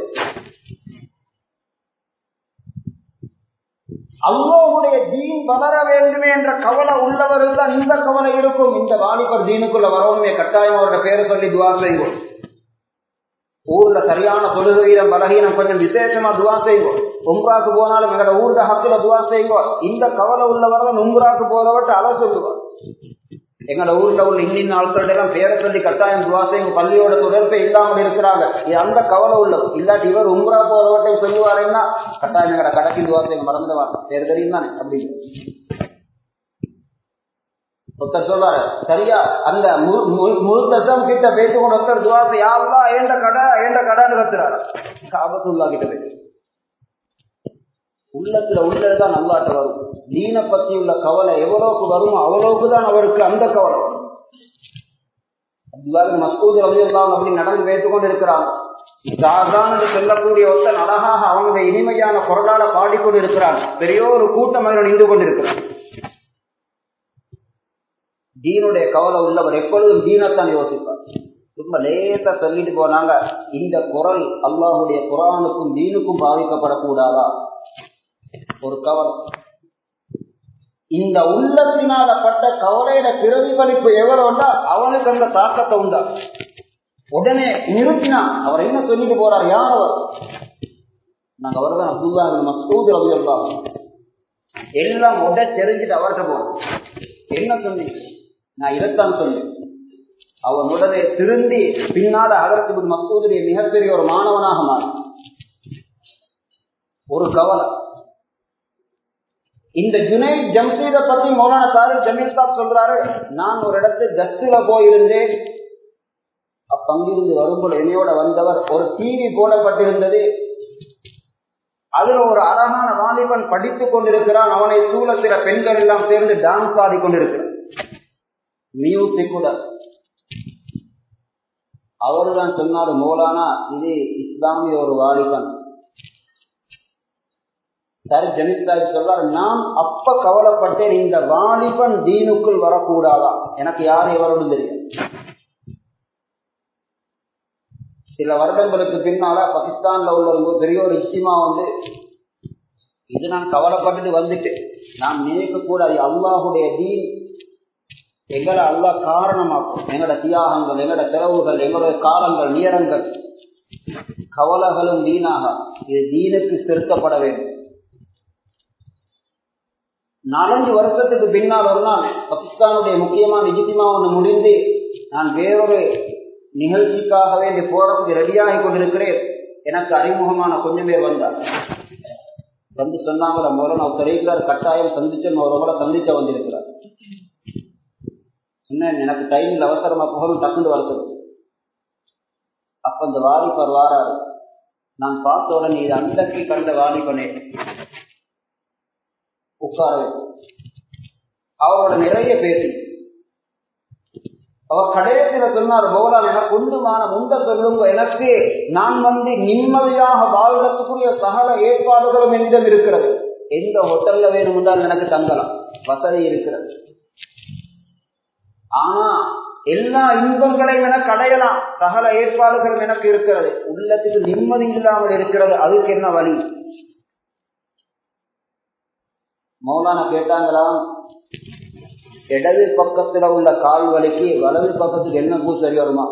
அல்லாவுடைய தீன் வளர வேண்டுமே என்ற கவலை உள்ளவர்கள் தான் இந்த கவலை இருக்கும் இந்த வாலிபர் தீனுக்குள்ள வரவுமே கட்டாயம் அவரோட பேரை சொல்லி துவா செய்வோம் ஊர்ல சரியான தொழுக வீதம் பலகீனம் கொஞ்சம் விசேஷமா துவா செய்வோம் உம்ராக்கு போனாலும் எங்களோட ஊர்ல ஹத்துல துவா செய்வோம் இந்த கவலை உள்ளவர் தான் உம்ராக்கு போறவட்டு அதை சொல்லுவார் எங்களோட ஊர்ல உள்ள இன்னின் ஆட்கள் எல்லாம் பேரை சொல்லி கட்டாயம் துவா செய்யும் பள்ளியோட தொடர்பே இல்லாமல் இருக்கிறாங்க அந்த கவலை உள்ளவர் இல்லாட்டி இவர் உம்ரா போறவட்டை சொல்லுவாருன்னா கட்டாயம் எங்களோட கடைக்கு துவா செய்ய மறந்துடுவாங்க பேர் தெரியும் தானே அப்படின்னு ஒருத்தர் சொல்றாரு சரியா அந்த முழுத்தம் கிட்ட பேத்து கொண்டு ஒருத்தர் துவாசை யாருலா ஏண்ட கடை ஏண்ட கடைன்னு கத்துறாரு காபத்துல்லா கிட்ட பேசு உள்ளத்துல உள்ளதுதான் நல்லாட்ட வரும் தீன பத்தி உள்ள கவலை எவ்வளவுக்கு வருமோ அவ்வளவுக்கு தான் அவருக்கு அந்த கவலை வரும் மஸ்கூது ரவியெல்லாம் அப்படி நடந்து வைத்துக் கொண்டு இருக்கிறாங்க சாதாரண சொல்லக்கூடிய ஒருத்தன் அழகாக அவங்க இனிமையான குரலால பாடிக்கொண்டு இருக்கிறான் பெரிய ஒரு கூட்டம் அதில் நின்று கொண்டிருக்கிறான் தீனுடைய கவலை உள்ளவர் எப்பொழுதும் தீனத்தான் யோசிப்பார் சும்மா லேசா சொல்லிட்டு போனாங்க இந்த குரல் அல்லாஹுடைய குரானுக்கும் தீனுக்கும் பாதிக்கப்படக்கூடாதா ஒரு கவலை இந்த உள்ளத்தினால பட்ட கவலையிட பிரதிபலிப்பு எவ்வளவுண்டா அவனுக்கு அந்த தாக்கத்தை உண்டா உடனே நிறுத்தினான் அவர் என்ன சொல்லிட்டு போறார் யார் அவர் நாங்க அவர்தான் அப்துல்லா மசூத் ரவி அல்லா எல்லாம் உட தெரிஞ்சுட்டு அவர்கிட்ட போறோம் என்ன சொன்னீங்க நான் இதைத்தான் சொன்னேன் அவன் உடனே திருந்தி பின்னால அகரத்து மசூதுடைய மிகப்பெரிய ஒரு மாணவனாக மாறி ஒரு கவலை இந்த ஜுனை ஜம்சீத பத்தி மௌலான தாரிக் ஜமீல் சாப் சொல்றாரு நான் ஒரு இடத்து கஸ்துல போயிருந்தேன் அப்பங்கிருந்து வரும்போது என்னையோட வந்தவர் ஒரு டிவி போடப்பட்டிருந்தது அதுல ஒரு அழகான வாலிபன் படித்துக் கொண்டிருக்கிறான் அவனை சூழ சில பெண்கள் எல்லாம் சேர்ந்து டான்ஸ் ஆடி கொண்டிருக்கிறான் மியூசிக் கூட அவர்தான் சொன்னாரு மோலானா இது இஸ்லாமிய ஒரு வாலிபன் சரி ஜனிதாஜி சொல்றாரு நான் அப்ப கவலைப்பட்டேன் இந்த வாலிபன் தீனுக்குள் வரக்கூடாதா எனக்கு யார் எவரோடு தெரியும் சில வருடங்களுக்கு பின்னால பாகிஸ்தான்ல உள்ள ஒரு பெரிய ஒரு இஷ்டிமா வந்து இது நான் கவலைப்பட்டுட்டு வந்துட்டேன் நான் நினைக்க கூடாது அல்லாஹுடைய தீன் எங்களை அல்லா காரணமாக்கும் எங்களோட தியாகங்கள் எங்களோட செலவுகள் எங்களுடைய காலங்கள் நேரங்கள் கவலைகளும் வீணாக இது தீனுக்கு செலுத்தப்பட வேண்டும் நாலஞ்சு வருஷத்துக்கு பின்னால் ஒரு நாள் பாகிஸ்தானுடைய முக்கியமான இஜித்திமா ஒன்று முடிந்து நான் வேறொரு நிகழ்ச்சிக்காக வேண்டி போறதுக்கு ரெடியாகி கொண்டிருக்கிறேன் எனக்கு அறிமுகமான கொஞ்சம் பேர் வந்தார் வந்து சொன்னாங்கள முதல்ல நான் தெரிவிக்கிறார் கட்டாயம் சந்திச்சு ஒரு முறை சந்திச்ச வந்திருக்கிறார் சொன்னேன் எனக்கு டைமில் அவசரமா புகழும் டக்குண்டு வர சொல்லு அப்ப இந்த வாலிபர் வாராரு நான் பார்த்த உடனே இது அந்தக்கு கண்ட வாலிபனே உட்கார அவரோட நிறைய பேசி அவர் கடைசியில சொன்னார் போலால் எனக்கு உண்டுமான முந்த சொல்லுங்க எனக்கு நான் வந்து நிம்மதியாக வாழ்றதுக்குரிய சகல ஏற்பாடுகளும் என்னிடம் இருக்கிறது எந்த ஹோட்டல்ல வேணும்னால் எனக்கு தங்கலாம் வசதி இருக்கிறது ஆனா எல்லா இன்பங்களையும் எனக்கு அடையலாம் சகல ஏற்பாடுகளும் எனக்கு இருக்கிறது உள்ளத்துக்கு நிம்மதி இல்லாமல் இருக்கிறது அதுக்கு என்ன வழி மௌலானா கேட்டாங்களாம் இடது பக்கத்துல உள்ள கால் வலிக்கு வலது பக்கத்துக்கு என்ன பூ சரி வருமா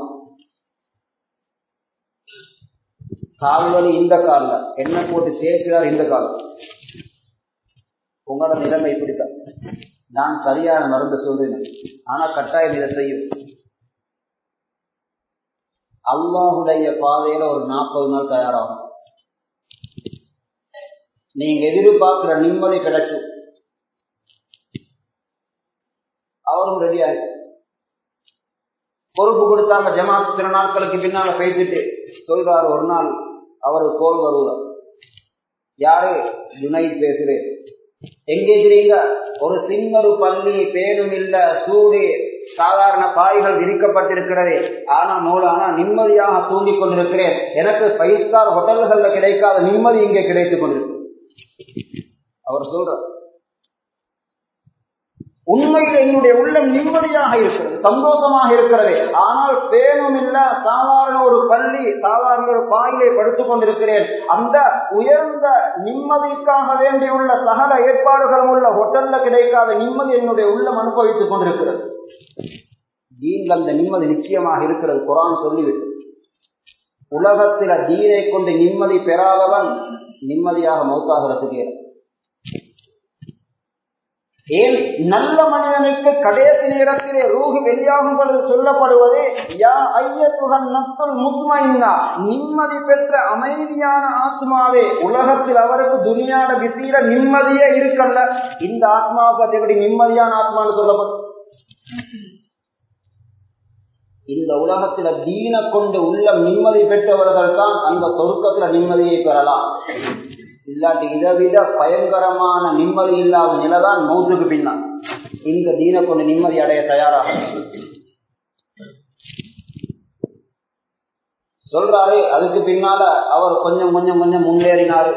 கால் வலி இந்த கால்ல என்ன போட்டு தேய்க்கிறார் இந்த கால் உங்களோட நிலைமை இப்படித்தான் நான் சரியான மருந்து சொல்றேன் ஆனா கட்டாயம் இதை செய்யும் அல்லாஹுடைய பாதையில ஒரு நாற்பது நாள் தயாராகும் நீங்க எதிர்பார்க்கிற நிம்மதி கிடைக்கும் அவரும் ரெடி ஆயிடுச்சு பொறுப்பு கொடுத்தாங்க ஜமாத் சில நாட்களுக்கு பின்னால பேசிட்டு சொல்றாரு ஒரு நாள் அவரு கோல் வருவதா யாரு யுனைட் பேசுறேன் எங்க இருக்கிறீங்க ஒரு சின்னொரு பள்ளி பேரும் இல்ல சூடு சாதாரண பாய்கள் விரிக்கப்பட்டிருக்கிறது ஆனா மூலானா நிம்மதியாக தூங்கிக் கொண்டிருக்கிறேன் எனக்கு ஃபைவ் ஸ்டார் ஹோட்டல்கள்ல கிடைக்காத நிம்மதி இங்கே கிடைத்துக் கொண்டிருக்கு அவர் சொல்றார் உண்மையில் என்னுடைய உள்ளம் நிம்மதியாக இருக்கிறது சந்தோஷமாக இருக்கிறது ஆனால் பேணும் இல்ல சாதாரண ஒரு பள்ளி சாதாரண ஒரு பாயிலை படுத்துக் கொண்டிருக்கிறேன் அந்த உயர்ந்த நிம்மதிக்காக வேண்டியுள்ள சகல ஏற்பாடுகளும் உள்ள ஹோட்டல்ல கிடைக்காத நிம்மதி என்னுடைய உள்ளம் அனுபவித்துக் கொண்டிருக்கிறது தீன்ல அந்த நிம்மதி நிச்சயமாக இருக்கிறது குரான் சொல்லிவிட்டு உலகத்தில தீனை கொண்டு நிம்மதி பெறாதவன் நிம்மதியாக மௌத்தாகிறதுக்கு ஏன் நல்ல மனிதனுக்கு கடைசி நேரத்திலே ரூகு வெளியாகும் பொழுது சொல்லப்படுவது யா ஐயத்துகன் நஸ்துல் முஸ்மைனா நிம்மதி பெற்ற அமைதியான ஆத்மாவே உலகத்தில் அவருக்கு துணியான விசீர நிம்மதியே இருக்கல்ல இந்த ஆத்மாவுக்கு எப்படி நிம்மதியான ஆத்மான்னு சொல்லப்படும் இந்த உலகத்துல தீன கொண்டு உள்ளம் நிம்மதி பெற்றவர்கள் தான் அந்த சொருக்கத்துல நிம்மதியை பெறலாம் இல்லாட்டி இதை விட பயங்கரமான நிம்மதி இல்லாத நிலைதான் மௌத்துக்கு பின்னால் இந்த தீன கொண்டு நிம்மதி அடைய தயாராக சொல்றாரு அதுக்கு பின்னால அவர் கொஞ்சம் கொஞ்சம் கொஞ்சம் முன்னேறினாரு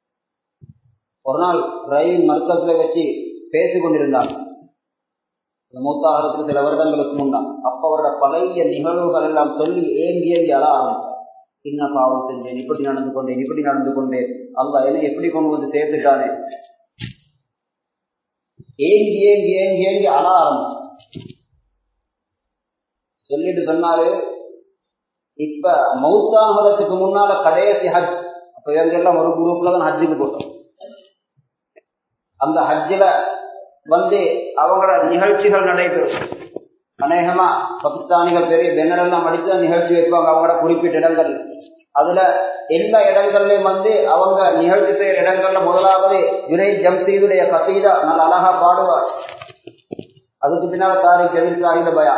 ஒரு நாள் ரயில் மர்க்கத்துல வச்சு பேசிக் கொண்டிருந்தார் மூத்தாகிறதுக்கு சில வருடங்களுக்கு முன்னால் அப்ப அவரோட பழைய நிகழ்வுகள் எல்லாம் சொல்லி ஏங்கி ஏங்கி அழ ஆரம்பித்தார் என்ன பாவம் செஞ்சேன் இப்படி நடந்து கொண்டேன் இப்படி நடந்து கொண்டேன் அல்ல என்ன எப்படி கொண்டு வந்து சேர்த்துட்டானே ஏங்கி ஏங்கி ஏங்கி ஏங்கி அழ ஆரம்பிச்சு சொல்லிட்டு சொன்னாரு இப்ப மௌத்தாகிறதுக்கு முன்னால கடைசி ஹஜ் அப்ப இவங்கெல்லாம் ஒரு குரூப்ல தான் ஹஜ்ஜுக்கு போட்டோம் அந்த ஹஜ்ஜில் வந்து அவங்களோட நிகழ்ச்சிகள் நடைபெறும் அநேகமா பாகிஸ்தானிகள் பெரிய பெனர் எல்லாம் அடித்து நிகழ்ச்சி வைப்பாங்க அவங்களோட குறிப்பிட்ட இடங்கள் அதுல எல்லா இடங்கள்லயும் வந்து அவங்க நிகழ்ச்சி செய்யற இடங்கள்ல முதலாவது விரை ஜம்சீதுடைய கசீதா நல்ல அழகா பாடுவார் அதுக்கு பின்னால தாரிக் ஜமீல் சாஹித பயா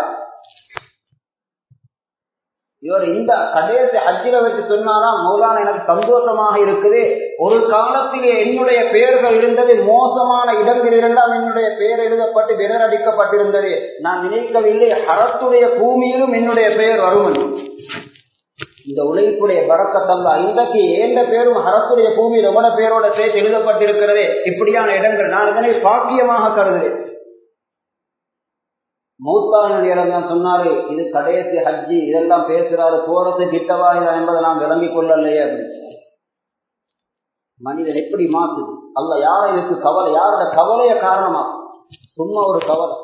இவர் இந்த கடைசி அஜில வச்சு சொன்னாதான் மௌலான எனக்கு சந்தோஷமாக இருக்குது ஒரு காலத்திலே என்னுடைய பெயர்கள் இருந்தது மோசமான இடங்கள் இரண்டாம் என்னுடைய பெயர் எழுதப்பட்டு விரல் அடிக்கப்பட்டிருந்தது நான் நினைக்கவில்லை அறத்துடைய பூமியிலும் என்னுடைய பெயர் வரும் இந்த உழைப்புடைய பறக்கத்தல்ல இன்றைக்கு ஏந்த பேரும் அரசுடைய பூமியில் எவ்வளவு பேரோட சேர்த்து எழுதப்பட்டிருக்கிறதே இப்படியான இடங்கள் நான் இதனை பாக்கியமாக கருதுகிறேன் மூத்தான நேரம் தான் சொன்னாரு இது கடைசி ஹஜ்ஜி இதெல்லாம் பேசுறாரு போறது கிட்டவாயிலா என்பதை நாம் விளங்கிக் கொள்ளலையே அப்படின்னு மனிதன் எப்படி மாத்துது அல்ல யார இதுக்கு கவலை யாரோட கவலைய காரணமா சும்மா ஒரு கவலை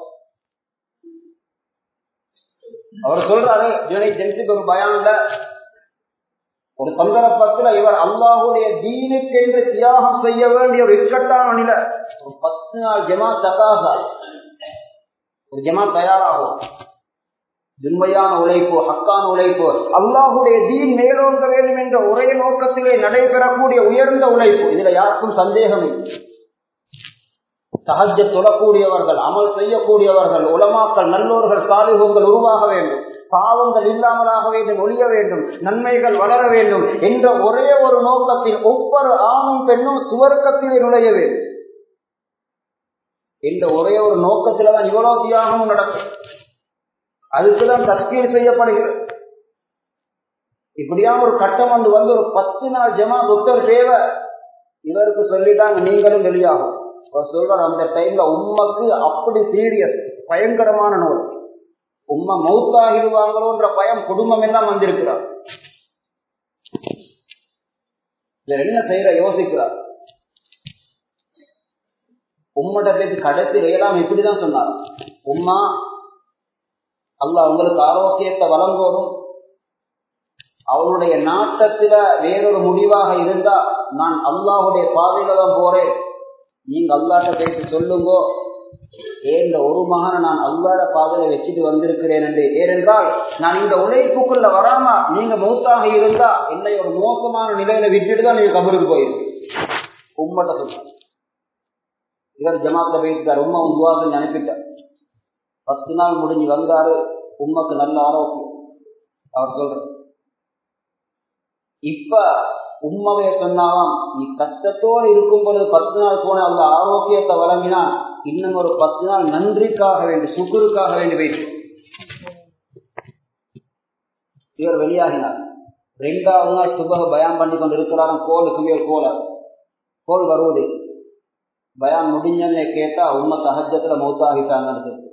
அவர் சொல்றாரு ஜூனை ஜென்சிக்கு ஒரு பயான்ல ஒரு சந்தர்ப்பத்துல இவர் அல்லாஹுடைய தீனுக்கு என்று தியாகம் செய்ய வேண்டிய ஒரு இக்கட்டான நிலை ஒரு பத்து நாள் ஜமா தகாசா ஒரு ஜமா தயாராகும் உண்மையான உழைப்பு ஹக்கான உழைப்பு அல்லாஹுடைய தீன் மேலோங்க வேண்டும் என்ற ஒரே நோக்கத்திலே நடைபெறக்கூடிய உயர்ந்த உழைப்பு இதுல யாருக்கும் சந்தேகம் இல்லை சகஜ தொழக்கூடியவர்கள் அமல் செய்யக்கூடியவர்கள் உலமாக்கள் நல்லோர்கள் சாலிகங்கள் உருவாக வேண்டும் பாவங்கள் இல்லாமலாக வேண்டும் ஒழிய வேண்டும் நன்மைகள் வளர வேண்டும் என்ற ஒரே ஒரு நோக்கத்தில் ஒவ்வொரு ஆணும் பெண்ணும் சுவர்க்கத்திலே நுழைய வேண்டும் என்ற ஒரே ஒரு நோக்கத்துல தான் இவ்வளவு தியாகமும் நடக்கும் அதுக்குதான் தஸ்கீர் செய்யப்படுகிறது இப்படியா ஒரு கட்டம் வந்து வந்து ஒரு பத்து நாள் ஜமா புத்தர் தேவை இவருக்கு சொல்லிட்டாங்க நீங்களும் வெளியாகும் அவர் சொல்றார் அந்த டைம்ல உண்மைக்கு அப்படி சீரியஸ் பயங்கரமான நோய் உண்மை மௌத்தாகிடுவாங்களோன்ற பயம் குடும்பம் எல்லாம் வந்திருக்கிறார் என்ன செய்யற யோசிக்கிறார் உம்மடத்துக்கு கடைசி ரேலாம் இப்படிதான் சொன்னார் உம்மா அல்ல உங்களுக்கு ஆரோக்கியத்தை வழங்கணும் அவருடைய நாட்டத்தில வேறொரு முடிவாக இருந்தா நான் அல்லாஹுடைய பாதையில தான் போறேன் நீங்க அல்லாட்ட பேசி சொல்லுங்கோ ஏந்த ஒரு மகனை நான் அல்லாத பாதையில வச்சுட்டு வந்திருக்கிறேன் என்று ஏனென்றால் நான் இந்த உழைப்புக்குள்ள வராம நீங்க மௌத்தாக இருந்தா என்னை ஒரு மோசமான நிலையில விட்டுட்டு தான் நீங்க கபருக்கு போயிருக்கு உம்மட்ட சொல்ற இவர் ஜமாத்த போயிருக்கார் உம்மா உன் துவா செஞ்சு அனுப்பிட்டார் பத்து நாள் முடிஞ்சு வந்தாரு உம்மக்கு நல்ல ஆரோக்கியம் அவர் சொல்ற இப்ப உண்மையே சொன்னாலும் நீ கஷ்டத்தோடு இருக்கும் பொழுது பத்து நாள் போன அந்த ஆரோக்கியத்தை வழங்கினா இன்னும் ஒரு பத்து நாள் நன்றிக்காக வேண்டி சுக்குருக்காக வேண்டி வைத்து இவர் வெளியாகினார் ரெண்டாவது நாள் சுபக பயான் பண்ணி கொண்டு இருக்கிறாரும் கோலுக்கு மேல் கோல கோல் வருவது பயான் முடிஞ்சன்னு கேட்டா உண்மை சகஜத்துல மௌத்தாகிட்டாங்கன்னு சொல்லி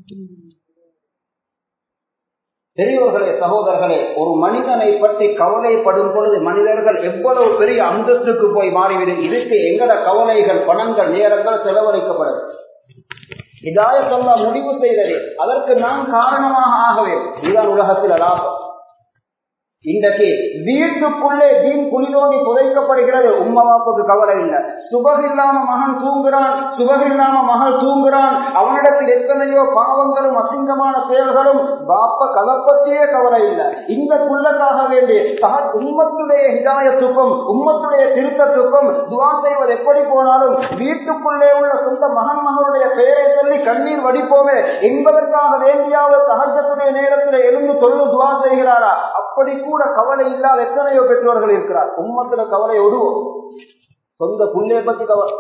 பெரியவர்களே சகோதரர்களே ஒரு மனிதனை பற்றி கவலைப்படும் பொழுது மனிதர்கள் எவ்வளவு பெரிய அந்தஸ்துக்கு போய் மாறிவிடும் இதுக்கு எங்கட கவலைகள் பணங்கள் நேரங்கள் செலவழிக்கப்படுது இதாயத்தெல்லாம் முடிவு செய்தது அதற்கு நாம் காரணமாக ஆகவே இதுதான் உலகத்தில் லாபம் இன்றைக்கு வீட்டுக்குள்ளே தீன் குளிதோண்டி புதைக்கப்படுகிறது உம்மவாப்புக்கு கவலை இல்லை சுபகில்லாம மகன் தூங்குறான் சுபகில்லாம மகள் தூங்குறான் அவனிடத்தில் எத்தனையோ பாவங்களும் அசிங்கமான செயல்களும் பாப்ப கலப்பத்தையே கவலை இல்லை இந்த புள்ளக்காக வேண்டி உம்மத்துடைய ஹிதாயத்துக்கும் உம்மத்துடைய திருத்தத்துக்கும் துவா செய்வது எப்படி போனாலும் வீட்டுக்குள்ளே உள்ள சொந்த மகன் மகளுடைய பெயரை சொல்லி கண்ணீர் வடிப்போமே என்பதற்காக வேண்டியாவது சகஜத்துடைய நேரத்தில் எழுந்து தொழுது துவா செய்கிறாரா அப்படி கூட கவலை இல்லாத எத்தனையோ பெற்றோர்கள் இருக்கிறார் உம்மத்துல கவலை ஒடுவோம் சொந்த புள்ளைய பத்தி கவலை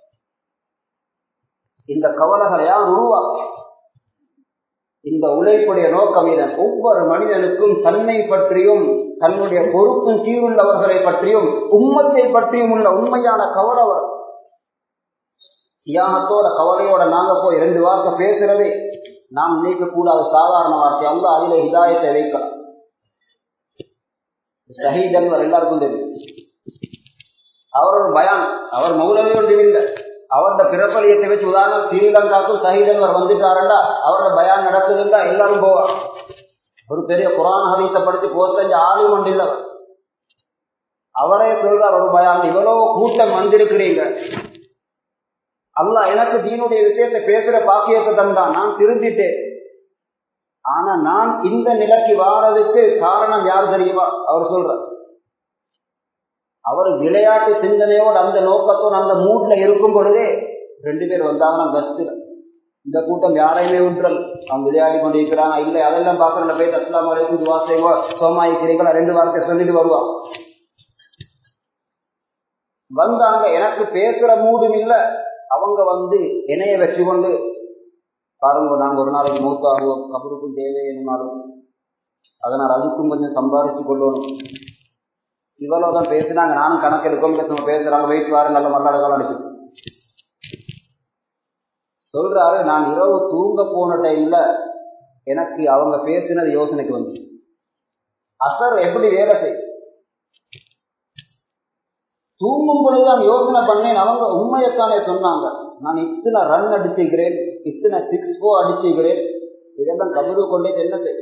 இந்த கவலைகளை யார் உருவாக்க இந்த உழைப்புடைய நோக்கம் இதன் ஒவ்வொரு மனிதனுக்கும் தன்னை பற்றியும் தன்னுடைய பொறுப்பும் கீழுள்ளவர்களை பற்றியும் உம்மத்தை பற்றியும் உள்ள உண்மையான கவலை வரும் தியாகத்தோட கவலையோட நாங்க போய் ரெண்டு வார்த்தை பேசுறதே நாம் நினைக்க கூடாது சாதாரண வார்த்தை அல்ல அதிலே ஹிதாயத்தை வைக்கலாம் ஷஹீத் என்பவர் எல்லாருக்கும் தெரியும் அவர் ஒரு பயான் அவர் மௌலவி ஒன்றும் இல்லை அவரோட பிறப்பலியத்தை வச்சு உதாரணம் ஸ்ரீலங்காக்கும் ஷஹீத் என்பவர் வந்துட்டாருண்டா அவரோட பயான் நடக்குதுண்டா எல்லாரும் போவார் ஒரு பெரிய குரான் ஹதீஸை படித்து போத்தஞ்சு ஆளு கொண்டில்லவர் அவரே சொல்றார் ஒரு பயான் இவ்வளவு கூட்டம் வந்திருக்கிறீங்க அல்ல எனக்கு தீனுடைய விஷயத்தை பேசுற பாக்கியத்தை தந்தான் நான் திருந்திட்டேன் ஆனா நான் இந்த நிலைக்கு வாரதுக்கு காரணம் யார் தெரியுமா அவர் சொல்ற அவர் விளையாட்டு சிந்தனையோடு அந்த நோக்கத்தோடு அந்த மூட்ல இருக்கும் பொழுதே ரெண்டு பேர் வந்தாங்கன்னா கஸ்துல இந்த கூட்டம் யாரையுமே விட்டுறல் அவன் விளையாடி கொண்டு இருக்கிறாங்க இல்லை அதெல்லாம் பாக்குறேன் போய் அஸ்லாம் வரைக்கும் துவா செய்வோம் சோமாயிக்கிறீங்களா ரெண்டு வார்த்தை சொல்லிட்டு வருவான் வந்தாங்க எனக்கு பேசுற மூடும் இல்ல அவங்க வந்து இணைய வச்சு கொண்டு பாருங்க நாங்க ஒரு நாளைக்கு மூத்தாகுவோம் கபருக்கும் தேவையேனாலும் அதனால் அதுக்கும் கொஞ்சம் சம்பாதிச்சு கொள்ளணும் இவ்வளவுதான் பேசினாங்க நானும் கணக்கு எடுக்கும் பேசுவோம் பேசுறாங்க வெயிட் வார நல்ல மல்லாடகாலம் அடிச்சு சொல்றாரு நான் இரவு தூங்க போன டைம்ல எனக்கு அவங்க பேசினது யோசனைக்கு வந்து அசர் எப்படி வேலை செய் தூங்கும் பொழுது நான் யோசனை பண்ணேன் அவங்க உண்மையத்தானே சொன்னாங்க நான் இத்தனை ரன் அடிச்சுக்கிறேன் இத்தனை சிக்ஸ் ஃபோ அடிச்சுக்கிறேன் இதெல்லாம் கபரு கொண்டே என்ன செய்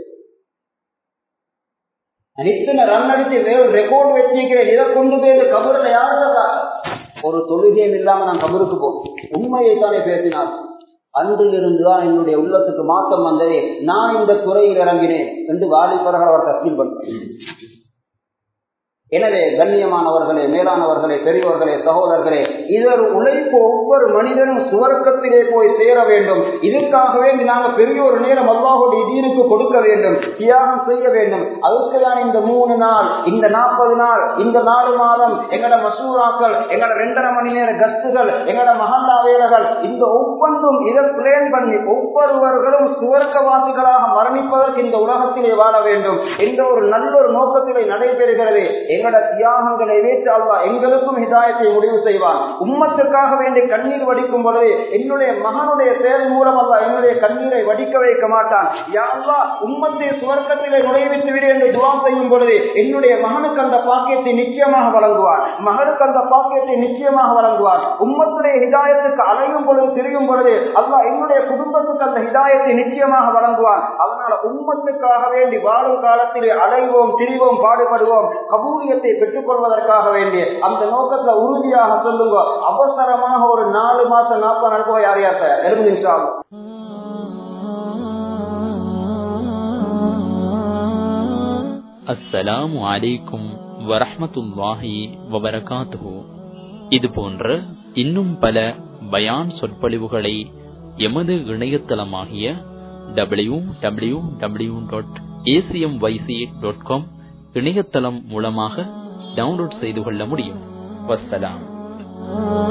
நான் இத்தனை ரன் அடிச்சு வேறு ரெக்கார்டு வச்சிருக்கிறேன் இதை கொண்டு போய் இந்த கபரில் யாருக்கா ஒரு தொழுகையும் இல்லாம நான் கபருக்கு போனேன் உண்மையை தானே பேசினார் அன்றிலிருந்து தான் என்னுடைய உள்ளத்துக்கு மாற்றம் வந்ததே நான் இந்த துறையில் இறங்கினேன் என்று வாலிபர்கள் அவர் தஸ்மீல் பண்ண எனவே கண்ணியமானவர்களே மேலானவர்களே பெரியவர்களே சகோதரர்களே இதர் உழைப்பு ஒவ்வொரு மனிதனும் சுவர்க்கத்திலே போய் சேர வேண்டும் இதற்காக வேண்டி நாங்கள் பெரிய ஒரு நேரம் அல்லாஹுடைய தீனுக்கு கொடுக்க வேண்டும் தியாகம் செய்ய வேண்டும் அதுக்கு தான் இந்த மூணு நாள் இந்த நாற்பது நாள் இந்த நாலு மாதம் எங்கட மசூராக்கள் எங்கட ரெண்டரை மணி நேர கஸ்துகள் எங்கட மகல்லா வேலைகள் இந்த ஒவ்வொன்றும் இதை பிளேன் பண்ணி ஒவ்வொருவர்களும் சுவர்க்கவாசிகளாக மரணிப்பதற்கு இந்த உலகத்திலே வாழ வேண்டும் என்ற ஒரு நல்ல ஒரு நோக்கத்திலே நடைபெறுகிறது எங்கட தியாகங்களை வைத்து அல்லா எங்களுக்கும் ஹிதாயத்தை முடிவு செய்வான் உம்மத்துக்காக வேண்டிய கண்ணீர் வடிக்கும் பொழுது என்னுடைய மகனுடைய செயல் மூலம் அல்ல என்னுடைய கண்ணீரை வடிக்க வைக்க மாட்டான் யாழ்லா உம்மத்தை சுவர்க்கத்திலே நுழைவித்து விடு என்று துவா செய்யும் பொழுது என்னுடைய மகனுக்கு அந்த பாக்கியத்தை நிச்சயமாக வழங்குவார் மகனுக்கு அந்த பாக்கியத்தை நிச்சயமாக வழங்குவார் உம்மத்துடைய ஹிதாயத்துக்கு அலையும் பொழுது திரியும் பொழுது அல்லா என்னுடைய குடும்பத்துக்கு அந்த ஹிதாயத்தை நிச்சயமாக வழங்குவான் அதனால உம்மத்துக்காக வேண்டி வாழும் காலத்திலே அலைவோம் திரிவோம் பாடுபடுவோம் கபூலிய ஊதியத்தை பெற்றுக் கொள்வதற்காக வேண்டிய அந்த நோக்கத்துல உறுதியாக சொல்லுங்க அவசரமாக ஒரு நாலு மாசம் நாற்பது நடக்குவ யார் யார்த்த எழுபது நிமிஷம் அஸ்ஸலாமு அலைக்கும் வரஹமத்துல்லாஹி வபரகாத்துஹு இது போன்ற இன்னும் பல பயான் சொற்பொழிவுகளை எமது இணையதளமாகிய W W W dot ACM YC dot com இணையதளம் மூலமாக டவுன்லோட் செய்து கொள்ள முடியும் வசலாம்